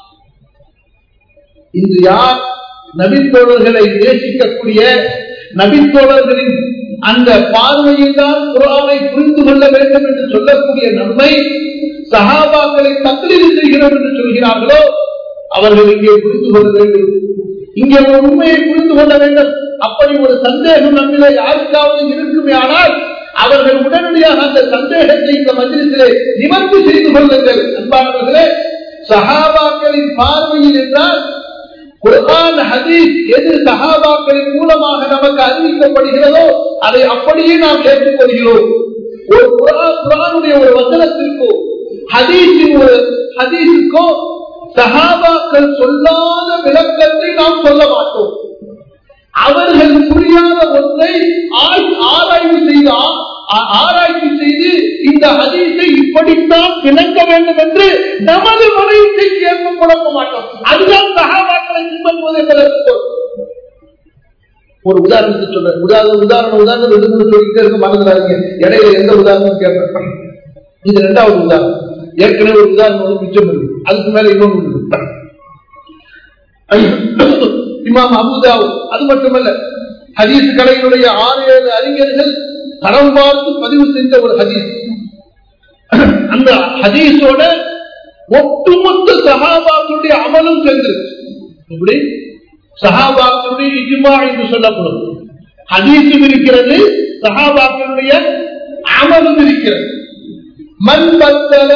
இன்று யார் நபித்தோழர்களை நேசிக்கக்கூடிய நபித்தோழர்களின் அந்த பார்வையில் தான் குரானை புரிந்து கொள்ள வேண்டும் என்று சொல்லக்கூடிய நம்மை சகாபாக்களை தக்லீது செய்கிறோம் என்று சொல்கிறார்களோ அவர்கள் இங்கே புரிந்து கொள்ள வேண்டும் இங்கே ஒரு உண்மையை புரிந்து கொள்ள வேண்டும் அப்படி ஒரு சந்தேகம் நம்மிலே யாருக்காவது இருக்குமே ஆனால் அவர்கள் உடனடியாக அந்த சந்தேகத்தை இந்த மந்திரத்திலே நிவர்த்தி செய்து கொள்ளுங்கள் அன்பானவர்களே சகாபாக்களின் பார்வையில் என்றால் குர்ஆன் ஹதீஸ் எது சஹாபாக்களின் மூலமாக நமக்கு அறிவிக்கப்படுகிறதோ அதை அப்படியே நாம் ஏற்றுக்கொள்கிறோம் ஒரு குர்ஆன் குர்ஆனுடைய ஒரு வசனத்திற்கோ ஹதீஸின் ஒரு ஹதீஸுக்கோ சஹாபாக்கள் சொல்லாத விளக்கத்தை நாம் சொல்ல மாட்டோம் அவர்கள் புரியாத ஒன்றை ஆராய்வு செய்து ஆராய்ச்சி செய்து இந்த ஹதீஸை இப்படித்தான் பிணங்க வேண்டும் என்று நமது முறையை ஏற்ப குழப்ப மாட்டோம் அதுதான் சகாபாக்களை பின்பற்றுவது என்பதற்கு ஒரு உதாரணத்தை சொல்ற உதாரணம் உதாரணம் உதாரணம் ரெண்டு மூணு சொல்லிட்டே இருக்க மறந்துடாதீங்க இடையில எந்த உதாரணம் கேட்பேன் இது ரெண்டாவது உதாரணம் ஏற்கனவே ஒரு உதாரணம் வந்து மிச்சம் இருக்கு அதுக்கு மேல இன்னொன்று இமாம் அபுதாவு அது மட்டுமல்ல ஹதீஸ் கலையினுடைய ஆறு ஏழு அறிஞர்கள் தரம் பார்த்து பதிவு செய்த ஒரு ஹதீஸ் அந்த ஹதீஸோட ஒட்டுமொத்த சகாபாக்களுடைய அமலும் சேர்ந்திருக்கு இப்படி சகாபாக்களுடைய இஜிமா என்று சொல்லப்படும் ஹதீஸும் இருக்கிறது சகாபாக்களுடைய அமலும் இருக்கிறது மண் பத்தல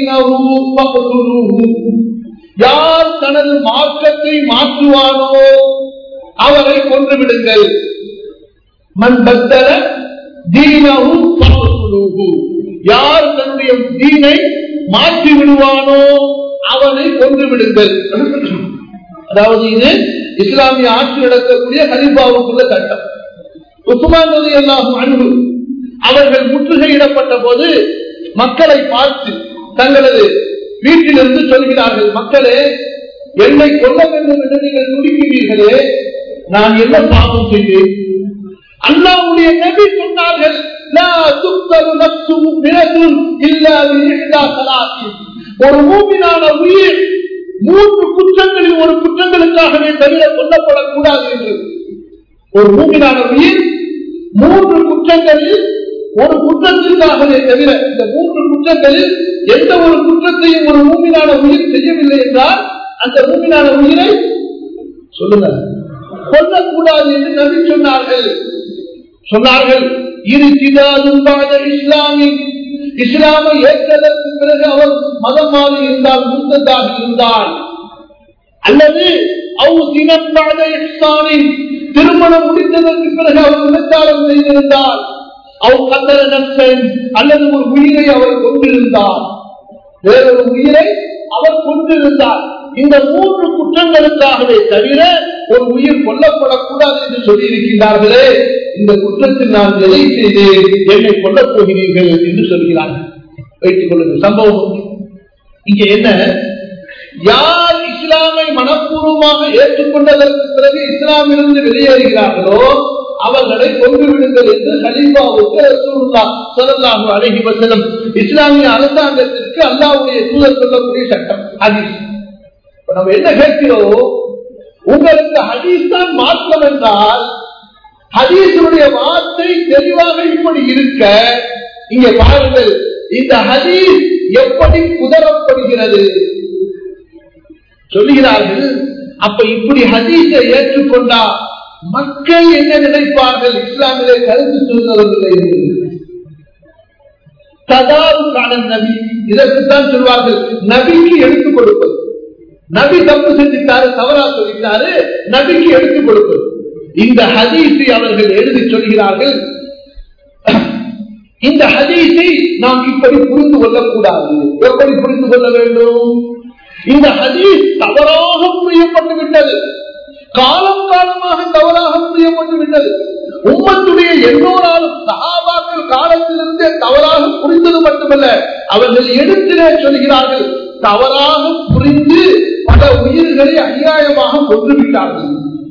யார் தனது மாற்றத்தை மாற்றுவானோ அவரை கொன்று விடுங்கள் மண் பத்தல தீனவும் யார் தன்னுடைய தீனை மாற்றி விடுவானோ அவனை கொன்று விடுங்கள் அதாவது இது இஸ்லாமிய ஆட்சி நடக்கக்கூடிய ஹரிபாவுக்குள்ள சட்டம் உஸ்மான் நதி அல்லாஹும் அன்பு அவர்கள் முற்றுகையிடப்பட்ட போது மக்களை பார்த்து தங்களது வீட்டிலிருந்து சொல்கிறார்கள் மக்களே என்னை கொல்ல வேண்டும் என்று நீங்கள் துடிக்கிறீர்களே நான் என்ன பாவம் செய்தேன் அல்லாவுடைய நபி சொன்னார்கள் ஒரு மூமினான உயிர் மூன்று குற்றங்களில் ஒரு குற்றங்களுக்காகவே தவிர கொல்லப்படக்கூடாது என்று ஒரு மூமினான உயிர் மூன்று குற்றங்களில் ஒரு குற்றத்திற்காகவே தவிர இந்த மூன்று குற்றங்களில் எந்த ஒரு குற்றத்தையும் ஒரு மூமினான உயிர் செய்யவில்லை என்றால் அந்த மூமினான உயிரை சொல்லுங்க கொல்லக்கூடாது என்று நபி சொன்னார்கள் சொன்னார்கள் இரு சிதாதும்பாத இஸ்லாமி இஸ்லாமை ஏற்றதற்கு பிறகு அவர் மதம் மாறி இருந்தால் முத்ததாக இருந்தால் அல்லது அவு தினம்பாத இஸ்லாமின் திருமணம் முடித்ததற்கு பிறகு அவர் விபச்சாரம் செய்திருந்தால் அவர் கத்தர நப்சன் அல்லது ஒரு உயிரை அவர் கொண்டிருந்தார் வேறொரு உயிரை அவர் கொண்டிருந்தார் இந்த மூன்று குற்றங்களுக்காகவே தவிர ஒரு உயிர் கொல்லப்படக்கூடாது என்று சொல்லி இருக்கின்றார்களே இந்த குற்றத்தில் நான் எதை செய்தேன் என்னை கொல்லப் போகிறீர்கள் என்று சொல்கிறார்கள் வைத்துக் கொள்ளுங்கள் சம்பவம் இங்க என்ன யார் இஸ்லாமை மனப்பூர்வமாக ஏற்றுக்கொண்டதற்கு பிறகு இஸ்லாமிலிருந்து வெளியேறுகிறார்களோ அவர்களை கொண்டு விடுங்கள் என்று ஹலீஃபாவுக்கு சொல்லலாகும் அழகி வசனம் இஸ்லாமிய அரசாங்கத்திற்கு அல்லாவுடைய தூதர் சொல்லக்கூடிய சட்டம் ஹதீஸ் நம்ம என்ன கேட்கிறோம் உங்களுக்கு ஹதீஸ் தான் மாற்றம் என்றால் ஹதீஸுடைய வார்த்தை தெளிவாக இப்படி இருக்க இங்க பாருங்கள் இந்த ஹதீஸ் எப்படி குதரப்படுகிறது சொல்லுகிறார்கள் அப்ப இப்படி ஹதீஸை ஏற்றுக்கொண்டா மக்கள் என்ன நினைப்பார்கள் இஸ்லாமிலே கருத்து சொல்வதில்லை கதாவுக்கான நபி இதற்குத்தான் சொல்வார்கள் நபிக்கு எடுத்துக் கொடுப்பது நபி தப்பு செஞ்சுட்டாரு தவறா சொல்லிட்டாரு நபிக்கு எடுத்துக் கொடுப்பது இந்த ஹதீஸை அவர்கள் எழுதி சொல்கிறார்கள் இந்த ஹதீஸை நாம் இப்படி புரிந்து கொள்ளக்கூடாது எப்படி புரிந்து கொள்ள வேண்டும் இந்த ஹதீஸ் தவறாக புரியப்பட்டு விட்டது காலம் காலமாக தவறாக புரியப்பட்டு விட்டது உம்மத்துடைய எல்லோராலும் சகாபாக்கள் காலத்திலிருந்தே தவறாக புரிந்தது மட்டுமல்ல அவர்கள் எடுத்திலே சொல்கிறார்கள் தவறாக புரிந்து பல உயிர்களை அநியாயமாக கொன்றுவிட்டார்கள்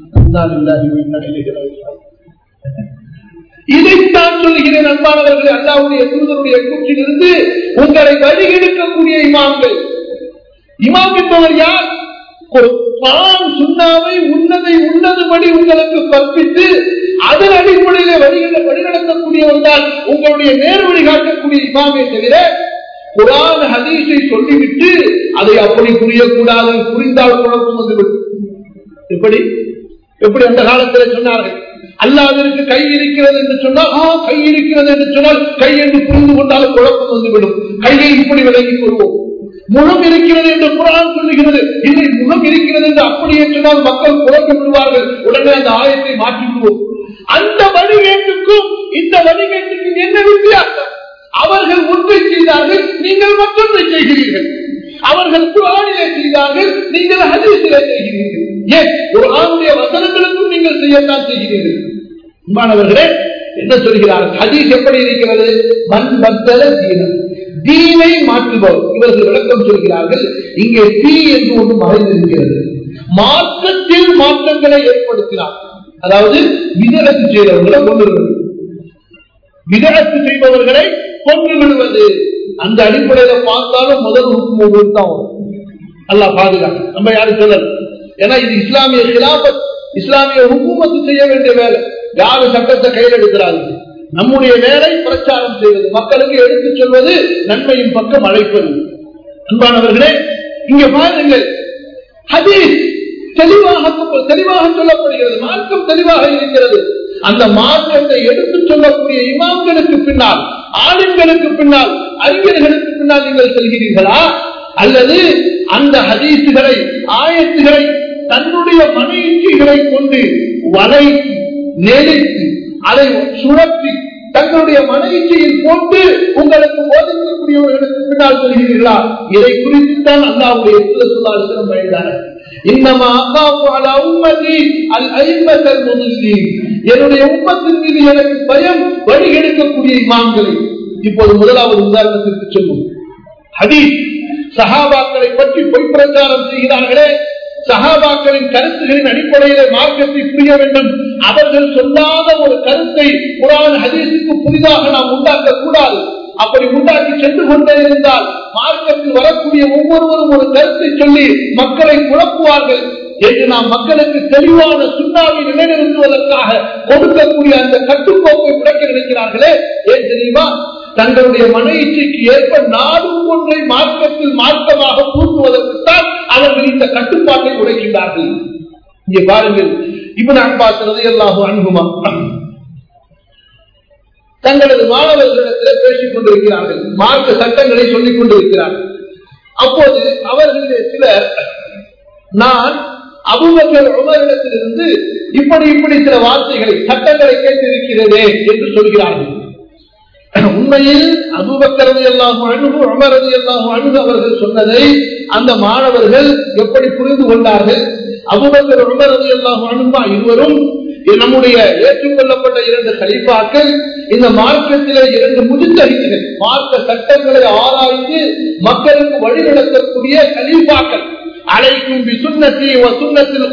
இதைத்தான் சொல்கிறேன் அன்பானவர்கள் அல்லாவுடைய தூதருடைய கூற்றிலிருந்து உங்களை வழிகெடுக்கக்கூடிய இமாம்கள் இமாம் என்பவர் யார் ஒரு பான் சுண்ணாவை உன்னதை உன்னதுபடி உங்களுக்கு கற்பித்து அதன் அடிப்படையில வழிகளை வழிநடத்தக்கூடியவர் தான் உங்களுடைய நேர் வழிகாட்டக்கூடிய இமாமே தவிர குரான் ஹதீஸை சொல்லிவிட்டு அதை அப்படி புரியக்கூடாது புரிந்தால் குழப்பம் வந்துவிடும் எப்படி எப்படி அந்த காலத்தில் சொன்னார்கள் அல்லாவிற்கு கை இருக்கிறது என்று சொன்னால் ஆ கை இருக்கிறது என்று சொன்னால் கை என்று புரிந்து கொண்டாலும் குழப்பம் வந்துவிடும் கையை இப்படி விலகிக் கொள்வோம் முகம் இருக்கிறது என்று குரான் சொல்லுகிறது இல்லை முகம் இருக்கிறது என்று அப்படியே சொன்னால் மக்கள் குழப்பி விடுவார்கள் உடனே அந்த ஆயத்தை மாற்றிவிடுவோம் அந்த வழிகேட்டுக்கும் இந்த வழிகேட்டுக்கும் என்ன வித்தியாசம் அவர்கள் ஒன்றை செய்தார்கள் நீங்கள் மற்றொன்றை செய்கிறீர்கள் அவர்கள் குரானிலே செய்தார்கள் நீங்கள் ஹதீசிலே செய்கிறீர்கள் ஏன் ஒரு ஆணுடைய வசனங்களுக்கும் நீங்கள் செய்யத்தான் செய்கிறீர்கள் மாணவர்களே என்ன சொல்கிறார்கள் ஹதீஸ் எப்படி இருக்கிறது மண் பத்தல தீனம் தீனை மாற்றுபவர் இவர்கள் விளக்கம் சொல்கிறார்கள் இங்கே தீ என்று ஒன்று மறைந்திருக்கிறது மாற்றத்தில் மாற்றங்களை ஏற்படுத்தினார் அதாவது விதரத்து செய்தவர்களை கொண்டு விதரத்து செய்பவர்களை கொண்டு விடுவது அந்த அடிப்படையில பார்த்தாலும் முதல் உறுப்பு தான் அல்லா பாதுகாப்பு நம்ம யாரும் சொல்லல ஏன்னா இது இஸ்லாமிய கிலாபத் இஸ்லாமிய hukuமத்து செய்ய வேண்டிய வேலை யாரு சட்டத்தை கையில் எடுக்கிறாங்க நம்முடைய வேலை பிரச்சாரம் செய்வது மக்களுக்கு எடுத்துச் சொல்வது நன்மையின் பக்கம் அழைப்பது அன்பானவர்களே இங்க பாருங்கள் ஹதீஸ் தெளிவாக தெளிவாக சொல்லப்படுகிறது மார்க்கம் தெளிவாக இருக்கிறது அந்த மார்க்கத்தை எடுத்துச் சொல்லக்கூடிய இமாம்களுக்கு பின்னால் ஆளுங்களுக்கு பின்னால் அறிஞர்களுக்கு பின்னால் நீங்கள் செல்கிறீர்களா அல்லது அந்த ஹதீசுகளை ஆயத்துகளை தன்னுடைய மன இச்சைகளை கொண்டு வலை நெருக்கி அதை சுழற்றி தங்களுடைய மன இச்சையில் போட்டு உங்களுக்கு போதிக்கக்கூடியவர்களுக்கு பின்னால் சொல்கிறீர்களா இதை குறித்து தான் அல்லாவுடைய சுல்லாசனம் பயந்தார் இன்னமா அல்லாஹு உம்மதி அல் ஐம்பத்தல் முதலி என்னுடைய உம்மத்தின் மீது எனக்கு பயம் வழிகெடுக்கக்கூடிய இமாம்களை இப்போது முதலாவது உதாரணத்திற்கு சொல்லும் ஹதீஸ் சஹாபாக்களை பற்றி பொய் பிரச்சாரம் செய்கிறார்களே சஹாபாக்களின் கருத்துகளின் அடிப்படையிலே மார்க்கத்தை புரிய வேண்டும் அவர்கள் சொல்லாத ஒரு கருத்தை குரான் ஹதீஸுக்கு புதிதாக நாம் உண்டாக்க கூடாது அப்படி உண்டாக்கி சென்று கொண்டே இருந்தால் மார்க்கத்தில் வரக்கூடிய ஒவ்வொருவரும் ஒரு கருத்தை சொல்லி மக்களை குழப்புவார்கள் என்று நாம் மக்களுக்கு தெளிவான சுண்ணாவை நிலைநிறுத்துவதற்காக கொடுக்கக்கூடிய அந்த கட்டுக்கோப்பை உடைக்க நினைக்கிறார்களே ஏன் தெரியுமா தங்களுடைய மன இச்சைக்கு ஏற்ப நாடும் ஒன்றை மார்க்கத்தில் மார்க்கமாக பூட்டுவதற்குத்தான் அவர்கள் இந்த கட்டுப்பாட்டை உடைக்கின்றார்கள் இங்கே பாருங்கள் இவன் அன்பாசுறது எல்லாரும் அணுகுமா தங்களது மாணவர்களிடத்தில் பேசிக் கொண்டிருக்கிறார்கள் மார்க்க சட்டங்களை சொல்லிக் கொண்டிருக்கிறார்கள் அப்போது அவர்களிலே சிலர் நான் அபுபக்கர் உமரிடத்திலிருந்து இப்படி இப்படி சில வார்த்தைகளை சட்டங்களை கேட்டிருக்கிறதே என்று சொல்கிறார்கள் உண்மையில் அபுபக்கரது எல்லாம் அணுகு அமரது எல்லாம் அணுகு அவர்கள் சொன்னதை அந்த மாணவர்கள் எப்படி புரிந்து கொண்டார்கள் அபுபக்கர் உமரது எல்லாம் அணுமா இருவரும் நம்முடைய ஏற்றுக்கொள்ளப்பட்ட இரண்டு கலிப்பாக்கள் இந்த மார்க்கத்திலே இரண்டு முதிர்த்தறிஞர்கள் மார்க்க சட்டங்களை ஆராய்ந்து மக்களுக்கு வழிநடத்தக்கூடிய கலிப்பாக்கள் அழைக்கும் சுண்ணத்தி சுண்ணத்தில்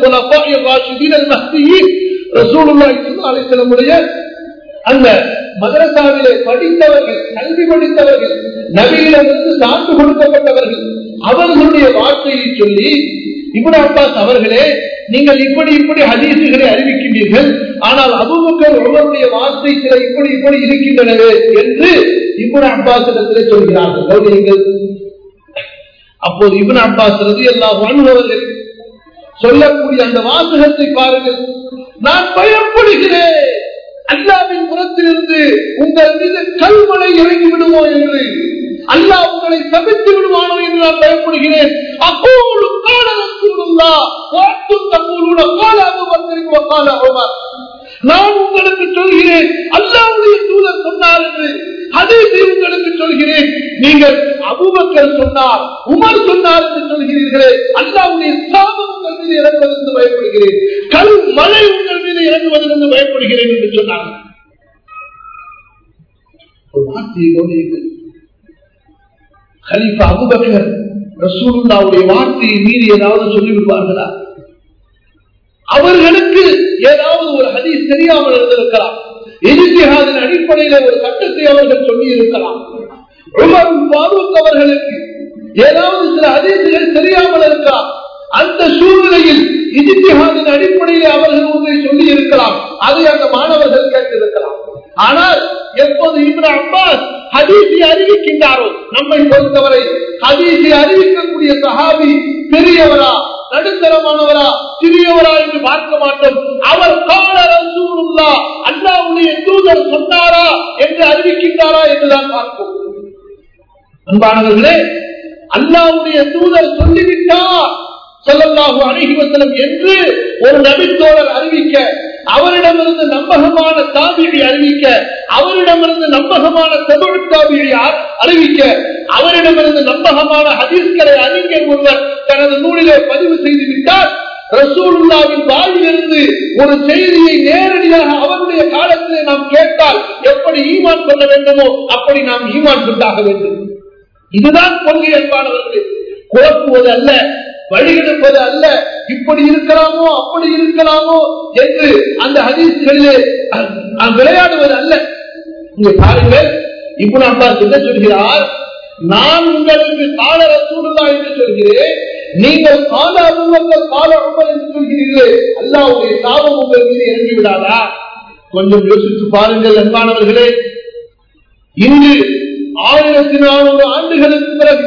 அழைத்தலமுடைய அந்த மதரசாவிலே படித்தவர்கள் கல்வி படித்தவர்கள் நவீனத்திற்கு சான்று கொடுக்கப்பட்டவர்கள் அவர்களுடைய வார்த்தையை சொல்லி இபுன் அப்பாஸ் அவர்களே நீங்கள் இப்படி இப்படி ஹதீசுகளை அறிவிக்கின்றீர்கள் ஆனால் அபுபக்கர் ஒருவருடைய வார்த்தை சில இப்படி இப்படி இருக்கின்றனவே என்று இபுன் அப்பாஸ் இடத்திலே சொல்கிறார்கள் கௌரியங்கள் அப்போது இபுன் அப்பாஸ் ரதி எல்லா வாழ்ந்தவர்கள் சொல்லக்கூடிய அந்த வாசகத்தை பாருங்கள் நான் பயப்படுகிறேன் அல்லாவின் புறத்திலிருந்து உங்கள் மீது கல்மலை இறங்கி விடுமோ என்று அல்லாஹ் உங்களை சபித்து விடுவானோ என்று நான் பயப்படுகிறேன் அப்போது கால ரசூலுல்லா வாட்டும் தப்பூருட கால அபுபக்கரின் கால உமர் நான் உங்களுக்கு சொல்கிறேன் அல்லாவுடைய தூதர் சொன்னார் என்று ஹதீஸை உங்களுக்கு சொல்கிறேன் நீங்கள் அபுபக்கர் சொன்னார் உமர் சொன்னார் என்று சொல்கிறீர்களே அல்லாவுடைய சாபம் உங்கள் மீது இறங்குவதற்கு பயப்படுகிறேன் கல் மழை உங்கள் மீது இறங்குவதற்கு பயப்படுகிறேன் என்று சொன்னார்கள் ஒரு வார்த்தையை கவனியுங்கள் கலீஃபா அபுபக்கர் ரசூலுல்லாவுடைய வார்த்தையை மீறி ஏதாவது சொல்லிவிடுவார்களா அவர்களுக்கு ஏதாவது ஒரு ஹதீஸ் தெரியாமல் இருந்திருக்கலாம் எதிர்த்தியாதின் அடிப்படையில ஒரு சட்டத்தை அவர்கள் சொல்லி இருக்கலாம் பாரூக் அவர்களுக்கு ஏதாவது சில ஹதீசுகள் தெரியாமல் இருக்கலாம் அந்த சூழ்நிலையில் இஜித்திஹாதின் அடிப்படையில் அவர்கள் ஒன்றை சொல்லி இருக்கலாம் அதை அந்த மாணவர்கள் கேட்டிருக்கலாம் ஆனால் எப்போது இப்ரா அப்பாஸ் ஹதீஸை அறிவிக்கின்றாரோ நம்மை பொறுத்தவரை ஹதீஸை அறிவிக்கக்கூடிய சஹாபி பெரியவரா நடுத்தரமானவரா சிறியவரா என்று பார்க்க மாட்டோம் அவர் கால ரசூலுல்லா அல்லாவுடைய தூதர் சொன்னாரா என்று அறிவிக்கின்றாரா என்றுதான் பார்ப்போம் அன்பானவர்களே அல்லாவுடைய தூதர் சொல்லிவிட்டார் செல்லல்லாஹு அணுகி வசலம் என்று ஒரு நபித்தோழர் அறிவிக்க அவரிடமிருந்து நம்பகமான தாபியை அறிவிக்க அவரிடமிருந்து நம்பகமான தமிழ் தாபியை அறிவிக்க அவரிடமிருந்து நம்பகமான ஹதீஸ்களை அறிஞர் ஒருவர் தனது நூலிலே பதிவு செய்து விட்டார் ரசூலுல்லாவின் வாயிலிருந்து ஒரு செய்தியை நேரடியாக அவருடைய காலத்திலே நாம் கேட்டால் எப்படி ஈமான் கொள்ள வேண்டுமோ அப்படி நாம் ஈமான் கொண்டாக வேண்டும் இதுதான் கொள்கை அன்பானவர்களே குழப்புவது அல்ல வழிகெடுப்பது அல்ல இப்படி இருக்கலாமோ அப்படி இருக்கலாமோ என்று அந்த ஹதீஸ்களிலே விளையாடுவது அல்ல இங்க பாருங்கள் இப்ப அப்பாஸ் என்ன சொல்கிறார் நான் உங்களுக்கு கால ரசூலுல்லா என்று சொல்கிறேன் நீங்கள் கால அனுபவங்கள் கால அனுபவம் என்று சொல்கிறீர்களே அல்லாவுடைய சாபம் உங்கள் மீது இறங்கி விடாதா கொஞ்சம் யோசித்து பாருங்கள் அன்பானவர்களே இன்று ஆயிரத்தி நானூறு ஆண்டுகளுக்கு பிறகு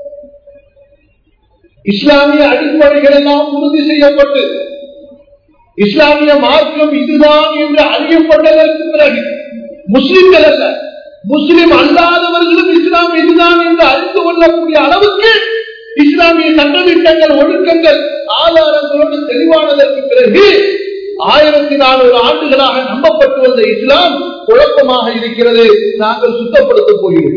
இஸ்லாமிய அடிப்படைகள் எல்லாம் உறுதி செய்யப்பட்டு இஸ்லாமிய மார்க்கம் இதுதான் என்று அறியப்பட்டதற்கு பிறகு முஸ்லிம்கள் அல்ல முஸ்லிம் அல்லாதவர்களும் இஸ்லாம் இதுதான் என்று அறிந்து கொள்ளக்கூடிய அளவுக்கு இஸ்லாமிய சட்டத்திட்டங்கள் ஒழுக்கங்கள் ஆதாரங்களோடு தெளிவானதற்கு பிறகு ஆயிரத்தி நானூறு ஆண்டுகளாக நம்பப்பட்டு வந்த இஸ்லாம் குழப்பமாக இருக்கிறது நாங்கள் சுத்தப்படுத்த போகிறோம்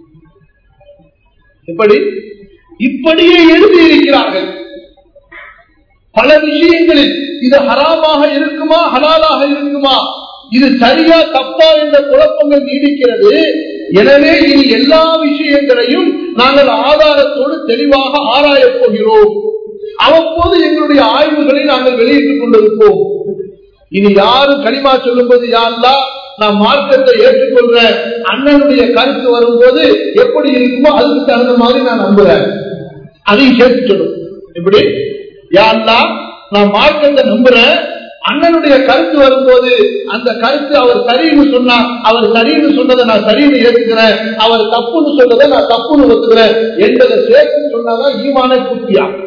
எப்படி இப்படியே எழுதியிருக்கிறார்கள் பல விஷயங்களில் இது ஹராமாக இருக்குமா ஹலாலாக இருக்குமா இது சரியா தப்பா என்ற குழப்பங்கள் நீடிக்கிறது எனவே இனி எல்லா விஷயங்களையும் நாங்கள் ஆதாரத்தோடு தெளிவாக ஆராயப் போகிறோம் அவ்வப்போது எங்களுடைய ஆய்வுகளை நாங்கள் வெளியிட்டுக் கொண்டிருப்போம் இனி யாரும் களிமா சொல்லும்போது யாருலா நான் மார்க்கத்தை ஏற்றுக்கொள்ற அண்ணனுடைய கருத்து வரும்போது எப்படி இருக்குமோ அதுக்கு தகுந்த மாதிரி நான் நம்புறேன் அதையும் சேர்த்து சொல்லும் எப்படி யாருலா நான் மார்க்கத்தை நம்புறேன் அண்ணனுடைய கருத்து வரும்போது அந்த கருத்து அவர் சரின்னு சொன்னா அவர் சரின்னு சொன்னதை நான் சரின்னு ஏற்றுக்கிறேன் அவர் தப்புன்னு சொன்னதை நான் தப்புன்னு ஒத்துக்கிறேன் என்பதை சேர்த்து சொன்னாதான் ஈமான பூர்த்தியாகும்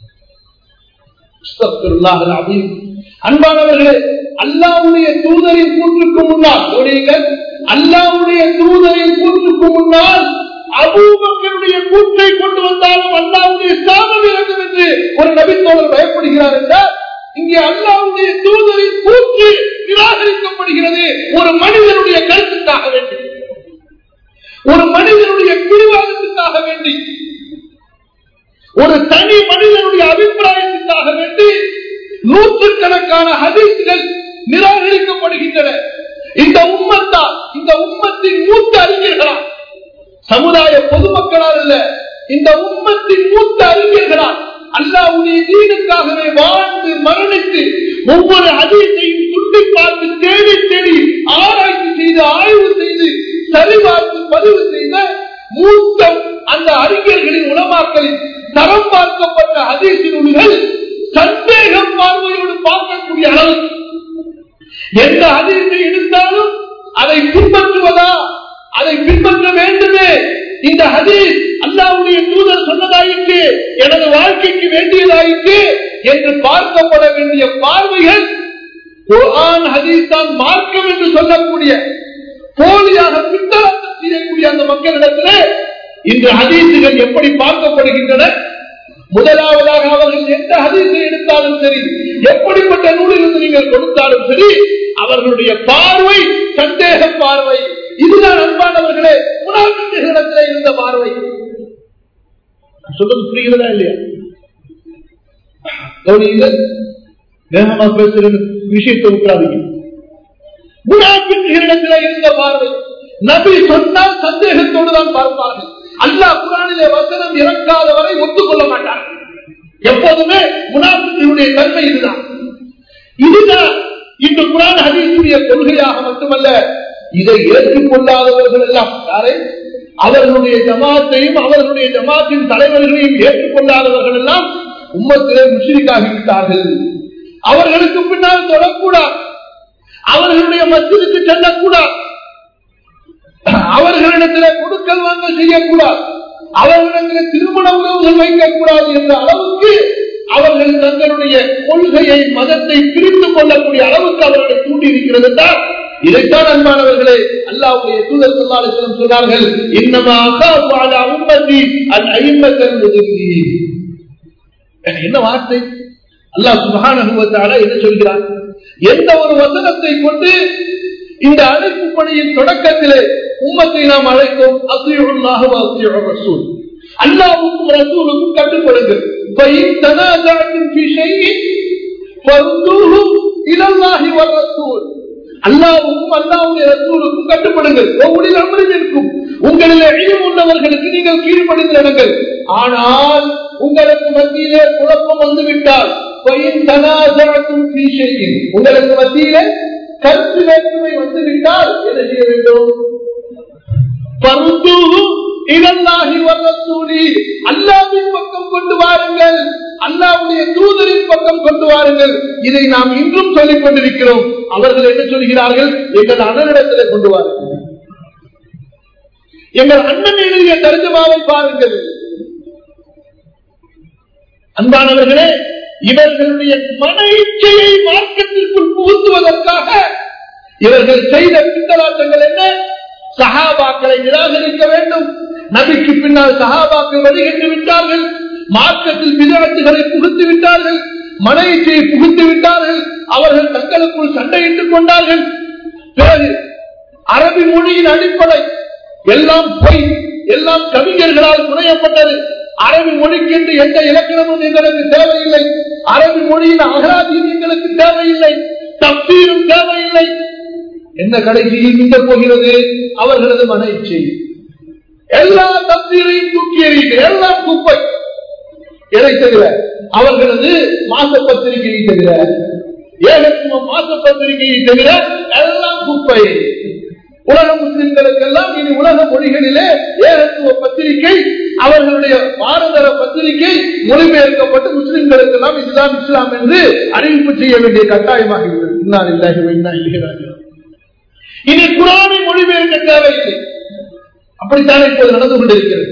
அன்பானவர்களே அல்லாவுடைய தூதரின் கூற்றுக்கு முன்னால் கவனியுங்கள் அல்லாவுடைய தூதரின் கூற்றுக்கு முன்னால் அபூபக்கருடைய கூற்றை கொண்டு வந்தாலும் அல்லாவுடைய சாபம் இறங்கும் என்று ஒரு நபித்தோழர் பயப்படுகிறார் என்றால் இங்கே அல்லாவுடைய தூதரின் கூற்று நிராகரிக்கப்படுகிறது ஒரு மனிதனுடைய கருத்துக்காக வேண்டி ஒரு மனிதனுடைய பிடிவாதத்துக்காக வேண்டி ஒரு தனி மனிதனுடைய அபிப்பிராயத்துக்காக வேண்டி நூற்றுக்கணக்கான ஹதீசுகள் நிராகரிக்கப்படுகின்றன இந்த உம்மத்தா இந்த உம்மத்தின் மூத்த அறிஞர்களா சமுதாய பொதுமக்களால் அல்ல இந்த உம்மத்தின் மூத்த அறிஞர்களால் அல்லாவுடைய தீனுக்காகவே வாழ்ந்து மரணித்து ஒவ்வொரு அதிசையும் சுட்டி பார்த்து தேடி தேடி ஆராய்ச்சி செய்து ஆய்வு செய்து சரிபார்த்து பதிவு செய்த மூத்த அந்த அறிஞர்களின் உணவாக்களில் தரம் பார்க்கப்பட்ட அதிச நூல்கள் சந்தேகம் பார்வையோடு பார்க்கக்கூடிய அளவுக்கு எந்த அதிசை எடுத்தாலும் அதை பின்பற்றுவதா அதை பின்பற்ற வேண்டுமே இந்த ஹதீஸ் அல்லாவுடைய தூதர் சொன்னதாயிற்று எனது வாழ்க்கைக்கு வேண்டியதாயிற்று என்று பார்க்கப்பட வேண்டிய பார்வைகள் குர்ஆன் ஹதீஸ் தான் மார்க்கம் என்று சொல்லக்கூடிய போலியாக பித்தளாட்டம் செய்யக்கூடிய அந்த மக்களிடத்திலே இன்று ஹதீசுகள் எப்படி பார்க்கப்படுகின்றன முதலாவதாக அவர்கள் எந்த ஹதீஸை எடுத்தாலும் சரி எப்படிப்பட்ட நூலிலிருந்து நீங்கள் கொடுத்தாலும் சரி அவர்களுடைய பார்வை சந்தேக பார்வை இதுதான் அன்பானவர்களே முனாபிகளிடத்தில் இருந்த பார்வை சொல்றது புரிகிறதா இல்லையா கவனியுங்கள் வேகமா பேசுற விஷயத்தை விட்டுறாதீங்க முனாபிகளிடத்தில் இருந்த பார்வை நபி சொன்னால் சந்தேகத்தோடு தான் பார்ப்பார்கள் அல்லாஹ் குரானிலே வசனம் இறக்காத வரை ஒத்துக்கொள்ள மாட்டார்கள் எப்போதுமே முனாபிகளுடைய தன்மை இதுதான் இதுதான் இந்த குரான் ஹதீசுடைய கொள்கையாக மட்டுமல்ல இதை ஏற்றுக்கொள்ளாதவர்கள் எல்லாம் யாரை அவர்களுடைய ஜமாத்தையும் அவர்களுடைய ஜமாத்தின் தலைவர்களையும் ஏற்றுக்கொள்ளாதவர்கள் எல்லாம் உம்மத்திலே முஷிரிக்காகிவிட்டார்கள் அவர்களுக்கு பின்னால் தொடக்கூடாது அவர்களுடைய மத்திற்கு செல்லக்கூடாது அவர்களிடத்தில் கொடுக்கல் வாங்க செய்யக்கூடாது அவர்களிடத்தில் திருமண உறவுகள் வைக்கக்கூடாது என்ற அளவுக்கு அவர்கள் தங்களுடைய கொள்கையை மதத்தை பிரித்து கொள்ளக்கூடிய அளவுக்கு அவர்களை தூண்டி இருக்கிறது தான் இதைத்தான் அன்பானவர்களே அல்லாவுடைய தூதர் சொல்லாலும் சொன்னார்கள் என்ன வார்த்தை அல்லாஹ் சுகானுவத்தால என்ன சொல்கிறார் எந்த ஒரு வசனத்தை கொண்டு இந்த அழைப்பு பணியின் தொடக்கத்திலே உம்மத்தை நாம் அழைத்தோம் அத்தியுள்ளாக ரசூல் அல்லாவுக்கும் ரசூலுக்கும் கட்டுப்படுங்கள் அல்லாவுக்கும் அல்லாவுடைய ரசூலுக்கும் கட்டுப்படுங்கள் ஒவ்வொரு அமர்ந்திருக்கும் உங்களில் எழிலும் உள்ளவர்களுக்கு நீங்கள் கீழ்ப்படிந்து நடங்கள் ஆனால் உங்களுக்கு மத்தியிலே குழப்பம் வந்துவிட்டால் உங்களுக்கு மத்தியிலே கருத்து வேற்றுமை வந்துவிட்டால் என்ன செய்ய வேண்டும் அல்லாவின் பக்கம் கொண்டு வாருங்கள் அல்லாவுடைய தூதரின் பக்கம் கொண்டு வாருங்கள் இதை நாம் இன்றும் சொல்லிக் கொண்டிருக்கிறோம் அவர்கள் என்ன சொல்கிறார்கள் எங்கள் அண்ணனிடத்தில் கொண்டு வாருங்கள் எங்கள் அண்ணன் எழுதிய தர்ஜமாவை பாருங்கள் அன்பானவர்களே இவர்களுடைய மன இச்சையை மார்க்கத்திற்குள் புகுத்துவதற்காக இவர்கள் செய்த பித்தலாட்டங்கள் என்ன சகாபாக்களை நிராகரிக்க வேண்டும் நபிக்கு பின்னால் சகாபாக்கள் வழிகட்டு விட்டார்கள் மார்க்கத்தில் விதத்துகளை புகுத்து விட்டார்கள் மன இச்சையை புகுத்து விட்டார்கள் அவர்கள் தங்களுக்குள் சண்டையிட்டுக் கொண்டார்கள் பிறகு அரபி மொழியின் அடிப்படை எல்லாம் பொய் எல்லாம் கவிஞர்களால் புனையப்பட்டது அரபி மொழிக்கு என்று எந்த இலக்கணமும் எங்களுக்கு தேவையில்லை அரபி மொழியின் அகராதியும் எங்களுக்கு தேவையில்லை தப்பீரும் தேவையில்லை என்ன கடைசியில் நீங்க போகிறது அவர்களது மன இச்சை எல்லா தப்பீரையும் தூக்கி எறியுங்கள் எல்லாம் குப்பை எதை தவிர அவர்களது மாச பத்திரிகையை தவிர ஏகத்துவ மாச பத்திரிகையை தவிர எல்லாம் குப்பை உலக முஸ்லிம்களுக்கெல்லாம் இனி உலக மொழிகளிலே ஏகத்துவ பத்திரிகை அவர்களுடைய பாரதர பத்திரிகை மொழிபெயர்க்கப்பட்டு முஸ்லிம்களுக்கெல்லாம் இஸ்லாம் இஸ்லாம் என்று அறிவிப்பு செய்ய வேண்டிய கட்டாயமாகிறது இன்னா இல்லாஹி இன்னா இல்லைகிறார்கள் இனி குரானை மொழிபெயர்க்க தேவையில்லை அப்படித்தான் இப்போது நடந்து கொண்டிருக்கிறது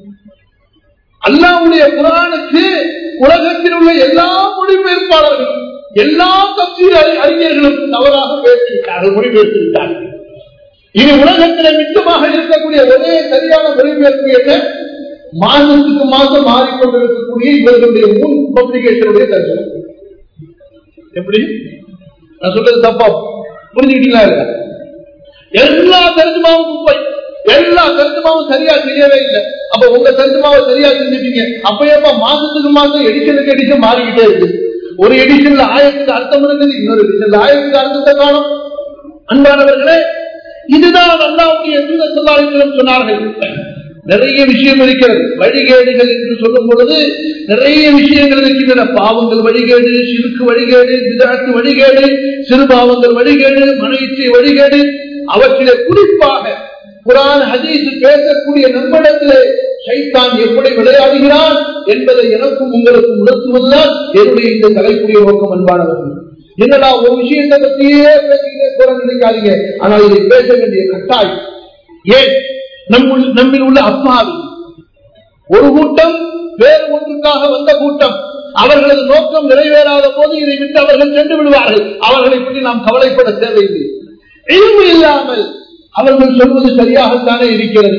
அல்லாவுடைய குரானுக்கு உலகத்தில் உள்ள எல்லா மொழிபெயர்ப்பாளர்களும் எல்லா தப்சீர் அறிஞர்களும் தவறாக பேசிவிட்டார்கள் மொழிபெயர்த்து விட்டார்கள் இது உலகத்தில் மிச்சமாக இருக்கக்கூடிய ஒரே சரியான மொழிபெயர்ப்பு என்ன மாதத்துக்கு மாதம் மாறிக்கொண்டிருக்கக்கூடிய இவர்களுடைய முன் பப்ளிகேஷனுடைய தரிசனம் எப்படி நான் சொல்றது தப்பா புரிஞ்சுக்கிட்டீங்களா இல்ல எல்லா தரிசனமாவும் குப்பை எல்லா கருத்துமாவும் சரியா செய்யவே இல்லை அப்ப உங்க கருத்துமாவை சரியா செஞ்சுட்டீங்க அப்ப எப்ப மாசத்துக்கு மாசம் எடிஷனுக்கு எடிஷன் மாறிக்கிட்டே இருக்கு ஒரு எடிஷன்ல ஆயிரத்துக்கு அர்த்தம் இருக்குது இன்னொரு எடிஷன்ல ஆயிரத்துக்கு அர்த்தத்தை காணும் அன்பானவர்களே இதுதான் அல்லாவுடைய சொல்லாளிகளும் சொன்னார்கள் நிறைய விஷயம் இருக்கிறது வழிகேடுகள் என்று சொல்லும் பொழுது நிறைய விஷயங்கள் இருக்கின்றன பாவங்கள் வழிகேடு சிறுக்கு வழிகேடு விதாத்து வழிகேடு சிறு பாவங்கள் வழிகேடு மன இச்சை வழிகேடு அவற்றிலே குறிப்பாக குரான் ஹதீஸ் பேசக்கூடிய நம்மிடத்திலே சைத்தான் எப்படி விளையாடுகிறான் என்பதை எனக்கும் உங்களுக்கும் உணர்த்துவதுதான் என்னுடைய இந்த தலைப்புடைய நோக்கம் அன்பானவர்கள் என்னடா ஒரு விஷயத்தை பத்தியே பேசிக்கிட்டே போற நினைக்காதீங்க ஆனால் இதை பேச வேண்டிய கட்டாயம் ஏன் நம்முள் நம்மில் உள்ள அப்பாவி ஒரு கூட்டம் வேறு ஒன்றுக்காக வந்த கூட்டம் அவர்களது நோக்கம் நிறைவேறாத போது இதை விட்டு அவர்கள் சென்று விடுவார்கள் அவர்களை பற்றி நாம் கவலைப்பட தேவையில்லை இல்மு இல்லாமல் அவர்கள் சொல்வது சரியாகத்தானே இருக்கிறது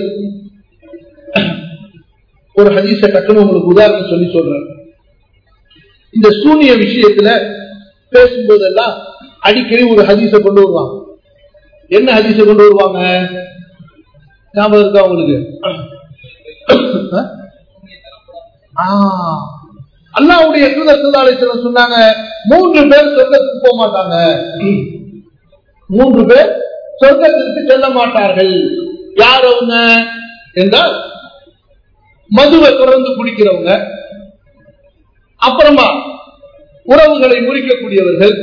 ஒரு ஹதீச டக்குனு உங்களுக்கு உதாரணம் சொல்லி சொல்றேன் இந்த சூனிய விஷயத்துல பேசும்போதெல்லாம் அடிக்கடி ஒரு ஹதீஸ கொண்டு வருவாங்க என்ன ஹதீஸ கொண்டு வருவாங்க ஞாபகம் இருக்கா உங்களுக்கு ஆ. அல்லாஹ்வுடைய தூதர் ஸல்லல்லாஹு அலைஹி வஸல்லம் சொன்னாங்க மூன்று பேர் சொர்க்கத்துக்கு போக மாட்டாங்க மூன்று பேர் சொர்க்கத்திற்கு செல்ல மாட்டார்கள் யார் அவங்க என்றால் மதுவை தொடர்ந்து குடிக்கிறவங்க அப்புறமா உறவுகளை முறிக்கக்கூடியவர்கள்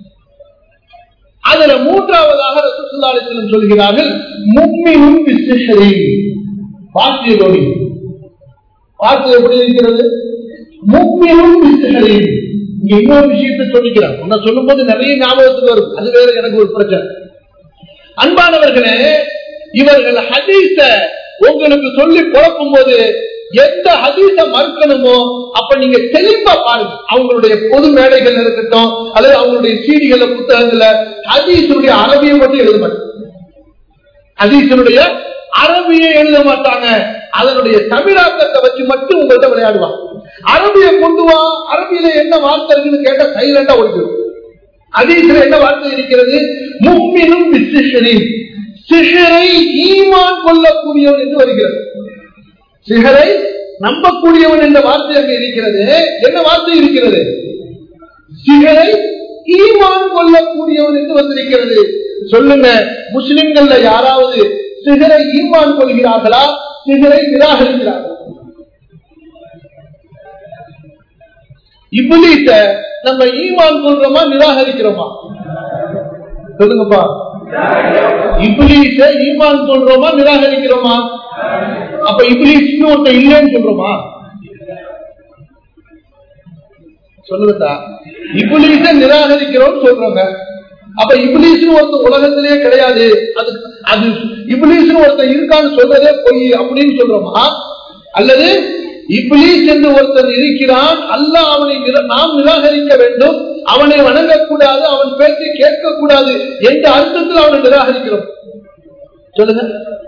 அதுல மூன்றாவதாக ரசூலுல்லாஹி அலைஹி வஸல்லம் சொல்கிறார்கள் முக்மினும் பிஸ்ஸஹரி வாசிய தோனி வார்த்தை எப்படி இருக்கிறது முக்மினும் பிஸ்ஸஹரி இங்க இன்னொரு விஷயத்தை சொல்லிக்கிறான் நான் சொல்லும்போது நிறைய ஞாபகத்துக்கு வரும் அது வேற எனக்கு ஒரு பிரச்சனை அன்பானவர்களே இவர்கள் ஹதீஸ உங்களுக்கு சொல்லி குழப்பும் போது எந்த ஹதீஸ மறுக்கணுமோ அப்ப நீங்க தெளிவா பாருங்க அவங்களுடைய பொது மேடைகள் இருக்கட்டும் அல்லது அவங்களுடைய சீடிகள புத்தகங்கள்ல ஹதீஸுடைய அரபியை மட்டும் எழுத மாட்டாங்க ஹதீஸனுடைய அரபியை எழுத மாட்டாங்க அதனுடைய தமிழாக்கத்தை வச்சு மட்டும் உங்கள்கிட்ட விளையாடுவாங்க அரபியை கொண்டு வா அரபியில என்ன வார்த்தை இருக்குன்னு கேட்டா சைலண்டா ஒழிக்கும் அதீசில என்ன வார்த்தை இருக்கிறது முக்மினும் பிஸ்ஸிஷரின் சிஹரை ஈமான் கொள்ளக்கூடியவன் என்று வருகிறது சிஹரை நம்பக்கூடியவன் என்ற வார்த்தை அங்கே இருக்கிறது என்ன வார்த்தை இருக்கிறது சிஹரை ஈமான் கொள்ளக்கூடியவன் என்று வந்திருக்கிறது சொல்லுங்க முஸ்லிம்கள்ல யாராவது சிகரை ஈமான் கொள்கிறார்களா சிகரை நிராகரிக்கிறார்களா இப்லீஸ நம்ம ஈமான் கொள்றோமா நிராகரிக்கிறோமா சொல்லுங்கப்பா இப்லீஸ ஈமான் கொள்றோமா நிராகரிக்கிறோமா அப்ப இப்லீஸ் ஒருத்தன் இல்லைன்னு சொல்றோமா சொல்லுங்கத்தா இப்லீஸ நிராகரிக்கிறோம் சொல்றோங்க அப்ப இப்லீஸ் ஒருத்தர் உலகத்திலேயே கிடையாது அது அது இப்லீஸ் ஒருத்தர் இருக்கான்னு சொல்றதே பொய் அப்படின்னு சொல்றோமா அல்லது இப்லீஸ் என்று ஒருத்தர் இருக்கிறான் அல்ல அவனை நிர- நாம் நிராகரிக்க வேண்டும் அவனை வணங்கக்கூடாது அவன் பேச்சை கேட்கக்கூடாது என்ற அர்த்தத்தில் அவனை நிராகரிக்கிறோம் சொல்லுங்க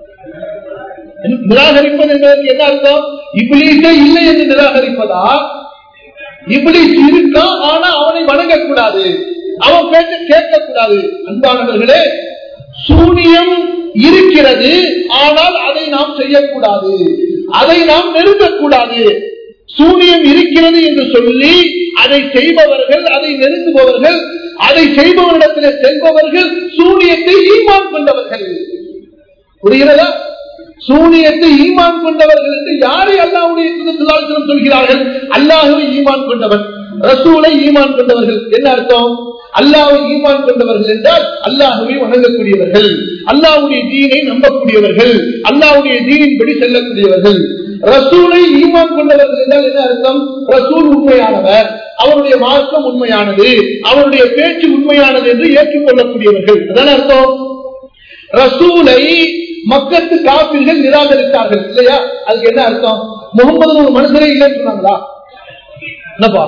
நிராகரிப்பது என்பதற்கு என்ன அர்த்தம் இப்லீஸே இல்லை என்று நிராகரிப்பதா இப்லீஸ் இருக்கான் ஆனா அவனை வணங்கக்கூடாது அவன் பேச்ச கேட்கக்கூடாது அன்பானவர்களே சூனியம் இருக்கிறது ஆனால் அதை நாம் செய்யக்கூடாது அதை நாம் நெருங்கக்கூடாது சூனியம் இருக்கிறது என்று சொல்லி அதை செய்பவர்கள் அதை நெருங்குபவர்கள் அதை செய்பவரிடத்தில் செல்பவர்கள் சூனியத்தை ஈமான் கொண்டவர்கள் புரிகிறதா சூனியத்தை ஈமான் கொண்டவர்கள் என்று யாரை அல்லாவுடைய சுதந்திரம் சொல்கிறார்கள் அல்லாஹுவை ஈமான் கொண்டவன் ரசூலை ஈமான் கொண்டவர்கள் என்ன அர்த்தம் அல்லாவை ஈமான் கொண்டவர்கள் என்றால் அல்லாஹுவை வணங்கக்கூடியவர்கள் அல்லாவுடைய தீனை நம்பக்கூடியவர்கள் அல்லாவுடைய தீனின்படி செல்லக்கூடியவர்கள் ரசூலை ஈமான் கொண்டவர்கள் என்றால் என்ன அர்த்தம் ரசூல் உண்மையானவர் அவருடைய மார்க்கம் உண்மையானது அவருடைய பேச்சு உண்மையானது என்று ஏற்றுக்கொள்ளக்கூடியவர்கள் அதான் அர்த்தம் ரசூலை மக்கத்து காப்பீர்கள் நிராகரித்தார்கள் இல்லையா அதுக்கு என்ன அர்த்தம் முகமது ஒரு மனுஷரே இல்லைன்னு சொன்னாங்களா என்னப்பா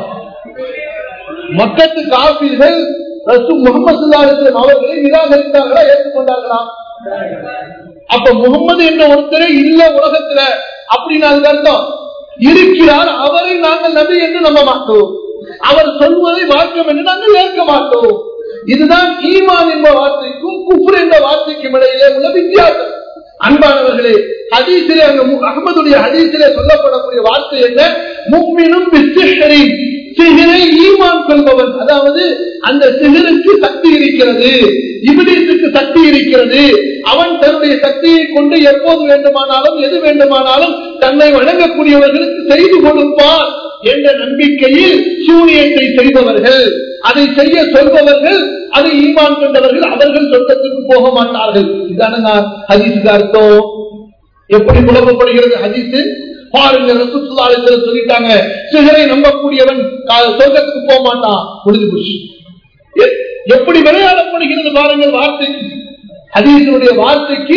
மக்கத்து காப்பீர்கள் ரசூ முகமது அவர்களை நிராகரித்தார்களா ஏற்றுக்கொண்டார்களா அப்ப முகமது என்ற ஒருத்தரே இல்ல உலகத்துல அப்படின்னு அதுக்கு அர்த்தம் இருக்கிறார் அவரை நாங்கள் நபி என்று நம்ப மாட்டோம் அவர் சொல்வதை மாற்றம் என்று நாங்கள் ஏற்க மாட்டோம் இதுதான் ஈமான் என்ற வார்த்தைக்கும் குஃபர் என்ற வார்த்தைக்கும் இடையிலே உள்ள வித்தியாசம் அன்பானவர்களே ஹதீசிலே அங்க மு- அகமதுடைய ஹதீசிலே சொல்லப்படக்கூடிய வார்த்தை என்ன முக்மினும் பிஸ்திஹரி சிகிரை ஈமான் கொள்பவன் அதாவது அந்த சிகருக்கு சக்தி இருக்கிறது இபிலிசுக்கு சக்தி இருக்கிறது அவன் தன்னுடைய சக்தியை கொண்டு எப்போது வேண்டுமானாலும் எது வேண்டுமானாலும் தன்னை வணங்கக்கூடியவர்களுக்கு செய்து கொடுப்பான் என்ற நம்பிக்கையில் சூனியத்தை செய்பவர்கள் அதை செய்ய சொல்பவர்கள் அதை ஈமான் கொண்டவர்கள் அவர்கள் சொந்தத்துக்கு போக மாட்டார்கள் இதான ஹதீஸுக்கு அர்த்தம் எப்படி குழப்பப்படுகிறது ஹதீஸ் பாருங்க ரசூலுல்லாஹி சொல்லிட்டாங்க சிகரை நம்பக்கூடியவன் கா- சொர்க்கத்துக்கு போக மாட்டான் முடிஞ்சு போச்சு எ- எப்படி விளையாடப்படுகிறது பாருங்கள் வார்த்தைக்கு ஹதீஸனுடைய வார்த்தைக்கு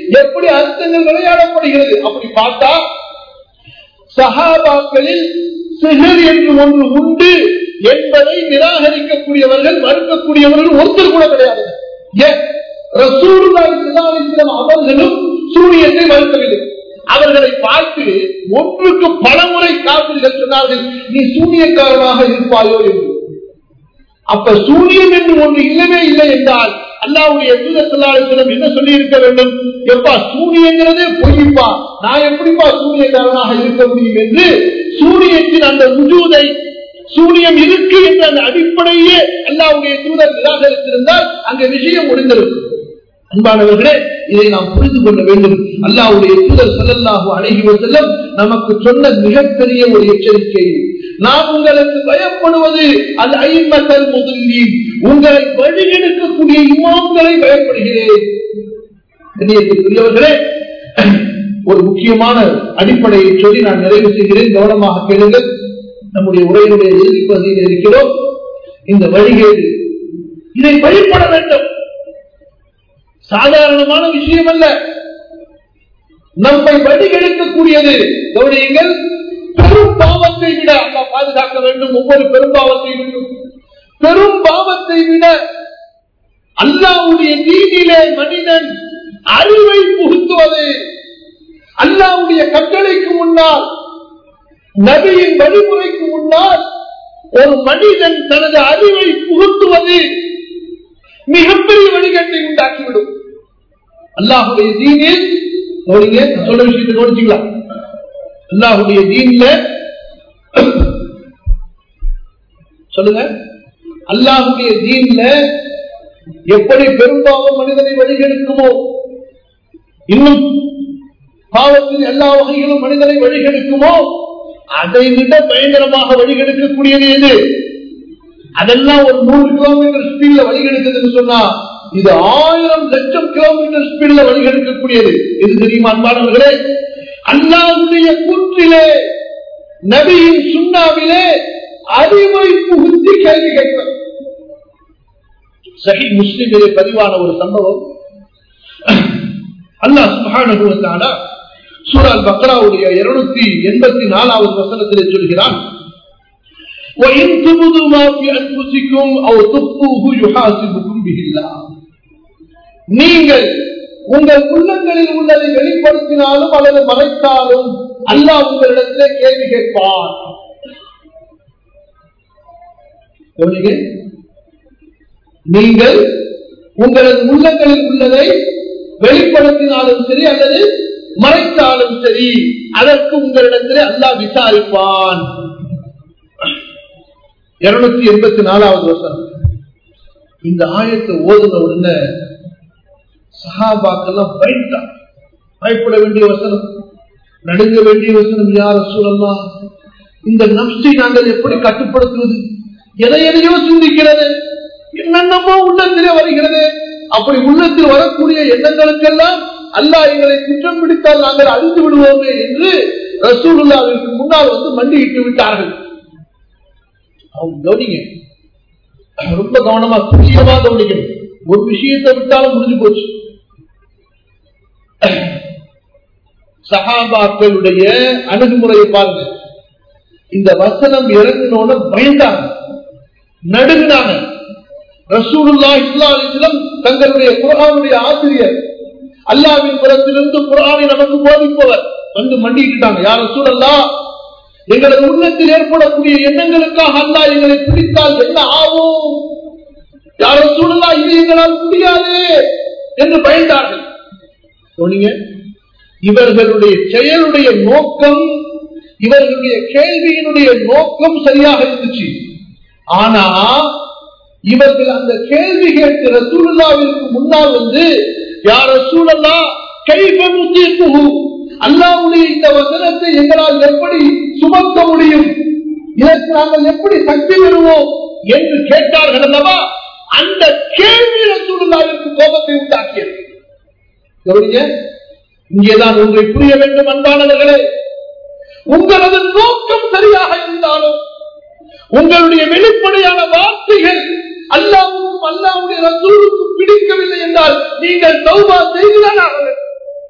எப்படி அர்த்தங்கள் விளையாடப்படுகிறது அப்படி பார்த்தா சஹாபாக்களில் சிகர் என்று ஒன்று உண்டு என்பதை நிராகரிக்கக்கூடியவர்கள் மறுக்கக்கூடியவர்கள் ஒருத்தர் கூட கிடையாது ஏன் ரசூலுல்லாஹி ஸல்லல்லாஹு அலைஹி வஸல்லம் அவர்களும் சூரியத்தை மறுக்கவில்லை அவர்களை பார்த்து ஒன்றுக்கு பலமுறை காப்பீர்கள் சொன்னார்கள் நீ சூனியக்காரனாக இருப்பாயோ என்று அப்ப சூரியன் என்று ஒன்று இல்லவே இல்லை என்றால் அல்லாவுடைய தூதர் என்ன சொல்லி இருக்க வேண்டும் எப்பா சூரியங்கிறதே பொய்ப்பா நான் எப்படிப்பா சூரியக்காரனாக இருக்க முடியும் என்று சூரியத்தின் அந்த ருஜூதை சூரியன் இருக்கு என்ற அந்த அடிப்படையே அல்லாவுடைய தூதர் நிராகரித்திருந்தால் அங்க விஷயம் முடிந்திருக்கும் அன்பானவர்களே இதை நாம் புரிந்து கொள்ள வேண்டும் அல்லாவுடைய தூதர் செல்லல்லாஹு அழகி செல்லம் நமக்கு சொன்ன மிகப்பெரிய ஒரு எச்சரிக்கை நான் உங்களுக்கு பயப்படுவது அது ஐம்பத்தல் முதலில் உங்களை வழியெடுக்கக்கூடிய இமாம்களை பயப்படுகிறேன் பெரியவர்களே ஒரு முக்கியமான அடிப்படையை சொல்லி நான் நிறைவு செய்கிறேன் கவனமாக கேளுங்கள் நம்முடைய உரையினுடைய இறுதி பகுதியில் இருக்கிறோம் இந்த வழிகேடு இதை வழிபட வேண்டும் சாதாரணமான விஷயம் அல்ல நம்மை வழிகெடுக்கக்கூடியது கவனியுங்கள் பெரும் பாவத்தை விட அல்லா பாதுகாக்க வேண்டும் ஒவ்வொரு பெரும் பாவத்தை விடும் பெரும் பாவத்தை விட அல்லாவுடைய நீதியிலே மனிதன் அறிவை புகுத்துவது அல்லாவுடைய கட்டளைக்கு முன்னால் நபியின் வழிமுறைக்கு முன்னால் ஒரு மனிதன் தனது அறிவை புகுத்துவது மிகப்பெரிய வழிகட்டை உண்டாக்கிவிடும் அல்லாஹுடைய தீனில் கவனிங்க சொல்ல விஷயத்தை கவனிச்சிங்களா அல்லாஹுடைய தீன்ல சொல்லுங்க அல்லாஹுடைய தீன்ல எப்படி பெரும்பாவம் மனிதனை வழிகெடுக்குமோ இன்னும் பாவத்தில் எல்லா வகைகளும் மனிதனை வழிகெடுக்குமோ அதை விட பயங்கரமாக வழிகெடுக்கக்கூடியது எது அதெல்லாம் ஒரு நூறு கிலோமீட்டர் ஸ்பீட்ல வழிகெடுக்குதுன்னு சொன்னா இது ஆயிரம் லட்சம் கிலோமீட்டர் ஸ்பீட்ல வழிகெடுக்கக்கூடியது இது தெரியுமா அன்பானவர்களே அல்லாவுடைய கூற்றிலே நபியின் சுண்ணாவிலே அறிவை புகுத்தி கேள்வி கேட்பது சஹி முஸ்லிமிலே பதிவான ஒரு சம்பவம் அல்லாஹ் சுபானுவத்தான சூரால் பக்ராவுடைய இருநூத்தி எண்பத்தி நாலாவது வசனத்திலே சொல்கிறான் وَإِن تُبْدُوا مَا فِي أَنفُسِكُمْ أَوْ تُخْفُوهُ يُحَاسِبُكُم بِهِ اللَّهُ நீங்கள் உங்கள் உள்ளங்களில் உள்ளதை வெளிப்படுத்தினாலும் அல்லது மறைத்தாலும் அல்லாஹ் உங்களிடத்திலே கேள்வி கேட்பான் நீங்கள் உங்களது உள்ளங்களில் உள்ளதை வெளிப்படுத்தினாலும் சரி அல்லது மறைத்தாலும் சரி அதற்கு உங்களிடத்திலே அல்லாஹ் விசாரிப்பான் இருநூத்தி எண்பத்தி நாலாவது வருஷம் இந்த ஆயத்தை ஓதுன உடனே சகாபாக்கெல்லாம் பயந்தார் பயப்பட வேண்டிய வசனம் நடுங்க வேண்டிய வசனம் யார் சூழல்லாம் இந்த நப்சை நாங்கள் எப்படி கட்டுப்படுத்துவது எதை எதையோ சிந்திக்கிறது என்னென்னமோ உள்ளத்திலே வருகிறது அப்படி உள்ளத்தில் வரக்கூடிய எண்ணங்களுக்கெல்லாம் அல்லாஹ் எங்களை குற்றம் பிடித்தால் நாங்கள் அழிந்து விடுவோமே என்று ரசூலுல்லாவிற்கு முன்னால் வந்து மண்டியிட்டு விட்டார்கள் அவங்க கவனிங்க ரொம்ப கவனமா துல்லியமா கவனிக்கணும் ஒரு விஷயத்தை விட்டாலும் முடிஞ்சு போச்சு சகாபாக்களுடைய அணுகுமுறையை பாருங்க இந்த வசனம் இறங்கினோட பயந்தாங்க நடுங்கினாங்க ரசூலுல்லா இஸ்லாம் தங்களுடைய குரானுடைய ஆசிரியர் அல்லாவின் புறத்திலிருந்து குரானை நமக்கு போதிப்பவர் வந்து மண்டிக்கிட்டாங்க யார் ரசூலல்லா எங்களது உள்ளத்தில் ஏற்படக்கூடிய எண்ணங்களுக்காக அல்லா எங்களை பிடித்தால் என்ன ஆகும் யார சூழலா இது எங்களால் முடியாது என்று பயந்தார்கள் சொன்னீங்க இவர்களுடைய செயலுடைய நோக்கம் இவர்களுடைய கேள்வியினுடைய நோக்கம் சரியாக இருந்துச்சு ஆனா இவர்கள் அந்த கேள்வி கேட்டு ரசூலுல்லாவிற்கு முன்னால் வந்து யார் ரசூலல்லா கைப முத்தீர்ப்பு அல்லாவுடைய இந்த வசனத்தை எங்களால் எப்படி சுமக்க முடியும் இதற்கு நாங்கள் எப்படி சக்தி பெறுவோம் என்று கேட்டார்கள் அல்லவா அந்த கேள்வி ரசூலுல்லாவிற்கு கோபத்தை உண்டாக்கியது கவனிங்க இங்கேதான் உங்களை புரிய வேண்டும் அன்பானவர்களே உங்களது நோக்கம் சரியாக இருந்தாலும் உங்களுடைய வெளிப்படையான வார்த்தைகள் அல்லாவுக்கும் அல்லாவுடைய ரசூலுக்கும் பிடிக்கவில்லை என்றால் நீங்கள் சௌபா செய்துதான் ஆக வேண்டும்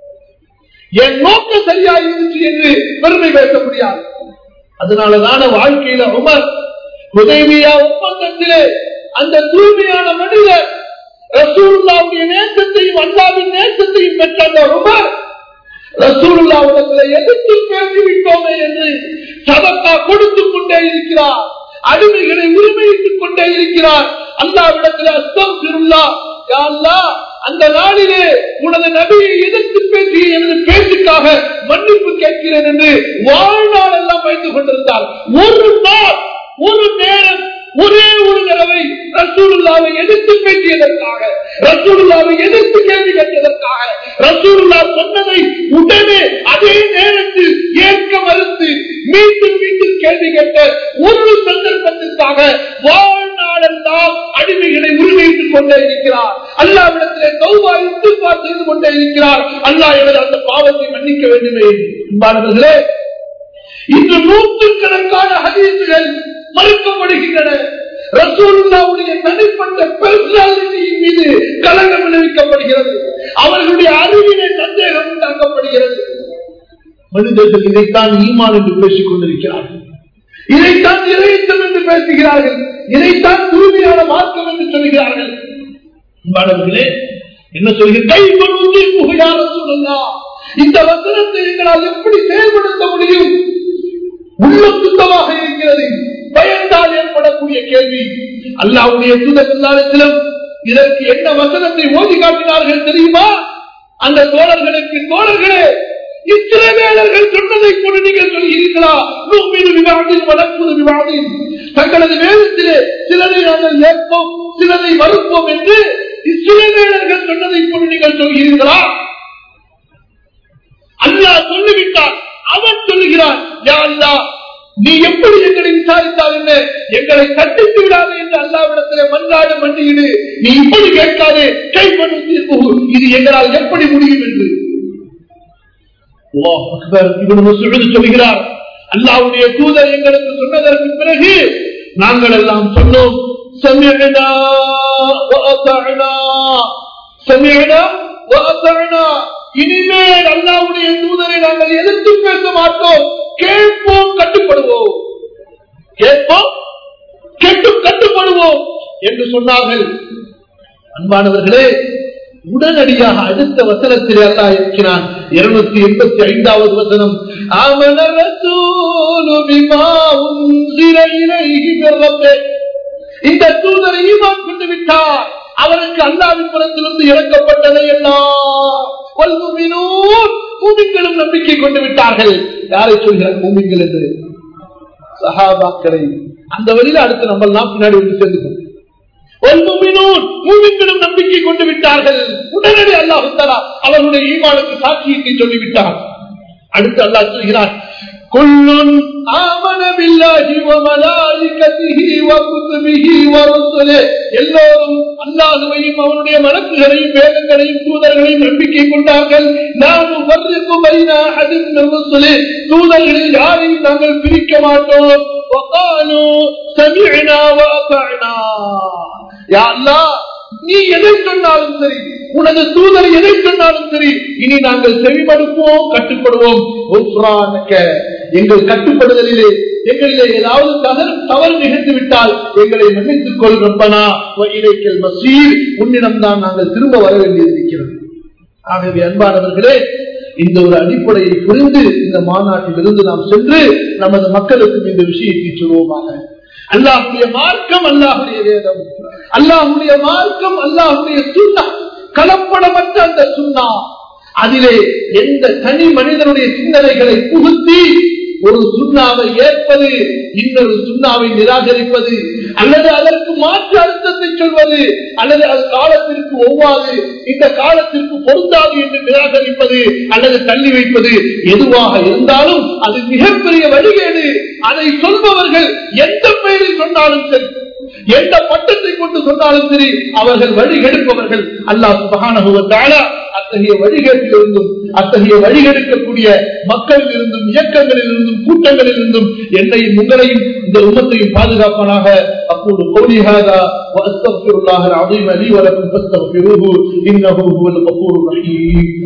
என் நோக்கம் சரியா இருந்துச்சு என்று பெருமை பேச முடியாது அதனாலதான வாழ்க்கையில உமர் உதவியா ஒப்பந்தத்திலே அந்த தூய்மையான மனிதர் ரசூலுல்லாவுடைய நேசத்தையும் அல்லாவின் நேசத்தையும் பெற்ற அந்த உமர் ரசூலுல்லாவிடத்தில் எதிர்த்து பேசிவிட்டோமே என்று சதக்கா கொடுத்துக் கொண்டே இருக்கிறார் அடிமைகளை உரிமையிட்டுக் கொண்டே இருக்கிறார் அல்லாவிடத்தில் அஸ்தம் திருல்லா அந்த நாளிலே உனது நபியை எதிர்த்து பேசிய எனது பேச்சுக்காக மன்னிப்பு கேட்கிறேன் என்று வாழ்நாள் எல்லாம் வைத்துக் கொண்டிருந்தார் ஒரு நாள் ஒரு நேரம் ஒரே ஒரு தடவை ரசூலுல்லாவை எதிர்த்து பேசியதற்காக ரசூலுல்லாவை எதிர்த்து கேள்வி கேட்டதற்காக ரசூலுல்லா சொன்னதை உடனே அதே நேரத்தில் ஏற்க மறுத்து மீண்டும் மீண்டும் கேள்வி கேட்ட ஒரு சந்தர்ப்பத்திற்காக வாழ்நாளெல்லாம் அடிமைகளை உரிமையிட்டுக் கொண்டே இருக்கிறார் அல்லாவிடத்திலே கௌவா இத்துப்பா செய்து கொண்டே இருக்கிறார் அல்லா எனது அந்த பாவத்தை மன்னிக்க வேண்டுமே என்பார்களே இன்று நூற்றுக்கணக்கான ஹதீசுகள் மறுக்கப்படுகின்றன ரசூலுல்லாவுடைய தனிப்பட்ட பெர்சனாலிட்டியின் மீது கலங்கம் விளைவிக்கப்படுகிறது அவர்களுடைய அறிவினை சந்தேகம் உண்டாக்கப்படுகிறது மனிதர்கள் இதைத்தான் ஈமான் என்று பேசிக் கொண்டிருக்கிறார்கள் இதைத்தான் இறைத்தம் என்று பேசுகிறார்கள் இதைத்தான் தூய்மையான மார்க்கம் என்று சொல்கிறார்கள் மாணவர்களே என்ன சொல்கிற கை கொண்டு புகையார சொல்லலாம் இந்த வசனத்தை எங்களால் எப்படி செயல்படுத்த முடியும் உள்ள சுத்தமாக இருக்கிறது பயந்தால் ஏற்படக்கூடிய கேள்வி அல்லாவுடைய தூதத்திலும் இதற்கு என்ன வசனத்தை ஓதி காட்டினார்கள் தெரியுமா அந்த தோழர்களுக்கு தோழர்களே இஸ்ரவேலர்கள் சொன்னதை கொண்டு நீங்கள் சொல்கிறீர்களா நூமீது விவாதின் வளர்ப்பது விவாதின் தங்களது வேதத்திலே சிலரை நாங்கள் ஏற்போம் சிலரை மறுப்போம் என்று இஸ்ரவேலர்கள் சொன்னதை கொண்டு நீங்கள் சொல்கிறீர்களா அல்லாஹ் சொல்லிவிட்டார் அவன் சொல்லுகிறான் யா அல்லாஹ் நீ எப்படி எங்களை விசாரித்தால் என்ன எங்களை தட்டித்து விடாது என்று அல்லாவிடத்தில் மன்றாடு மண்டியிடு நீ இப்படி கேட்காதே கை பண்ணு தீர்ப்பு இது எங்களால் எப்படி முடியும் என்று சொல்கிறார் அல்லாவுடைய தூதர் எங்களுக்கு சொன்னதற்கு பிறகு நாங்கள் எல்லாம் சொன்னோம் சமீனா சமீனா இனிமேல் அல்லாவுடைய தூதரை நாங்கள் எதிர்த்து பேச மாட்டோம் கேட்போம் கட்டுப்படுவோம் கேட்போம் கெட்டு கட்டுப்படுவோம் என்று சொன்னார்கள் அன்பானவர்களே உடனடியாக அடுத்த வசனத்தில் அல்லா இருக்கிறான் இருநூத்தி எண்பத்தி ஐந்தாவது வசனம் இந்த தூதரை ஈமான் கொண்டு விட்டார் அவருக்கு அல்லாவின் புறத்திலிருந்து இறக்கப்பட்டதை எல்லாம் மூமிங்களும் நம்பிக்கை கொண்டு விட்டார்கள் யாரை சொல்கிறார் மூமிங்கள் என்று சஹாபாக்களை அந்த வழியில அடுத்து நம்ம எல்லாம் பின்னாடி வந்து சேர்ந்துக்கணும் மூமிங்களும் நம்பிக்கை கொண்டு விட்டார்கள் உடனடி அல்லாஹு அவர்களுடைய ஈமானுக்கு சாட்சியத்தை சொல்லிவிட்டார் அடுத்து அல்லாஹ் சொல்கிறார் كل آمن بالله وملائكته وكتبه ورسله எல்லோரும் அல்லாஹுவையும் அவனுடைய மலக்குகளையும் வேதங்களையும் தூதர்களையும் நம்பிக்கை கொண்டார்கள் நாம் வர்றக்கு பைனா அதிர்ந்து தூதர்களில் யாரையும் நாங்கள் பிரிக்க மாட்டோம் وقالوا سمعنا وأطعنا يا الله நீ எதை சொன்னாலும் சரி உனது தூதர் எதை சொன்னாலும் சரி இனி நாங்கள் செவிமடுப்போம் கட்டுப்படுவோம் எங்கள் கட்டுப்படுதலிலே எங்களிலே ஏதாவது தவறு தவறு நிகழ்ந்து விட்டால் எங்களை மன்னித்துக் கொள் ரப்பனா இறைக்கல் மசீர் உன்னிடம் தான் நாங்கள் திரும்ப வர வேண்டியிருக்கிறது ஆகவே அன்பானவர்களே இந்த ஒரு அடிப்படையை புரிந்து இந்த மாநாட்டில் இருந்து நாம் சென்று நமது மக்களுக்கு இந்த விஷயத்தை சொல்வோமாக அல்லாஹுடைய மார்க்கம் அல்லாஹுடைய வேதம் அல்லாஹுடைய மார்க்கம் அல்லாஹுடைய சுண்ணா கலப்படமற்ற அந்த சுண்ணா அதிலே எந்த தனி மனிதனுடைய சிந்தனைகளை புகுத்தி ஒரு சுண்ணாவை ஏற்பது இன்னொரு சுண்ணாவை நிராகரிப்பது அல்லது அதற்கு மாற்று அர்த்தத்தை சொல்வது அல்லது அது காலத்திற்கு ஒவ்வாது இந்த காலத்திற்கு பொருந்தாது என்று நிராகரிப்பது அல்லது தள்ளி வைப்பது எதுவாக இருந்தாலும் அது மிகப்பெரிய வழிகேடு அதை சொல்பவர்கள் எந்த பெயரில் சொன்னாலும் சரி எந்த பட்டத்தை கொண்டு சொன்னாலும் சரி அவர்கள் வழிகெடுப்பவர்கள் அல்லாஹ் சுபகான அத்தகைய வழிகேட்டிலிருந்தும் அத்தகைய வழிகெடுக்கக்கூடிய மக்களில் இருந்தும் இயக்கங்களில் இருந்தும் கூட்டங்களில் இருந்தும் என்னையும் உங்களையும் இந்த உமத்தையும் பாதுகாப்பானாக அப்போது கோலிஹாதா واستغفر الله العظيم لي ولكم فاستغفروه انه هو الغفور الرحيم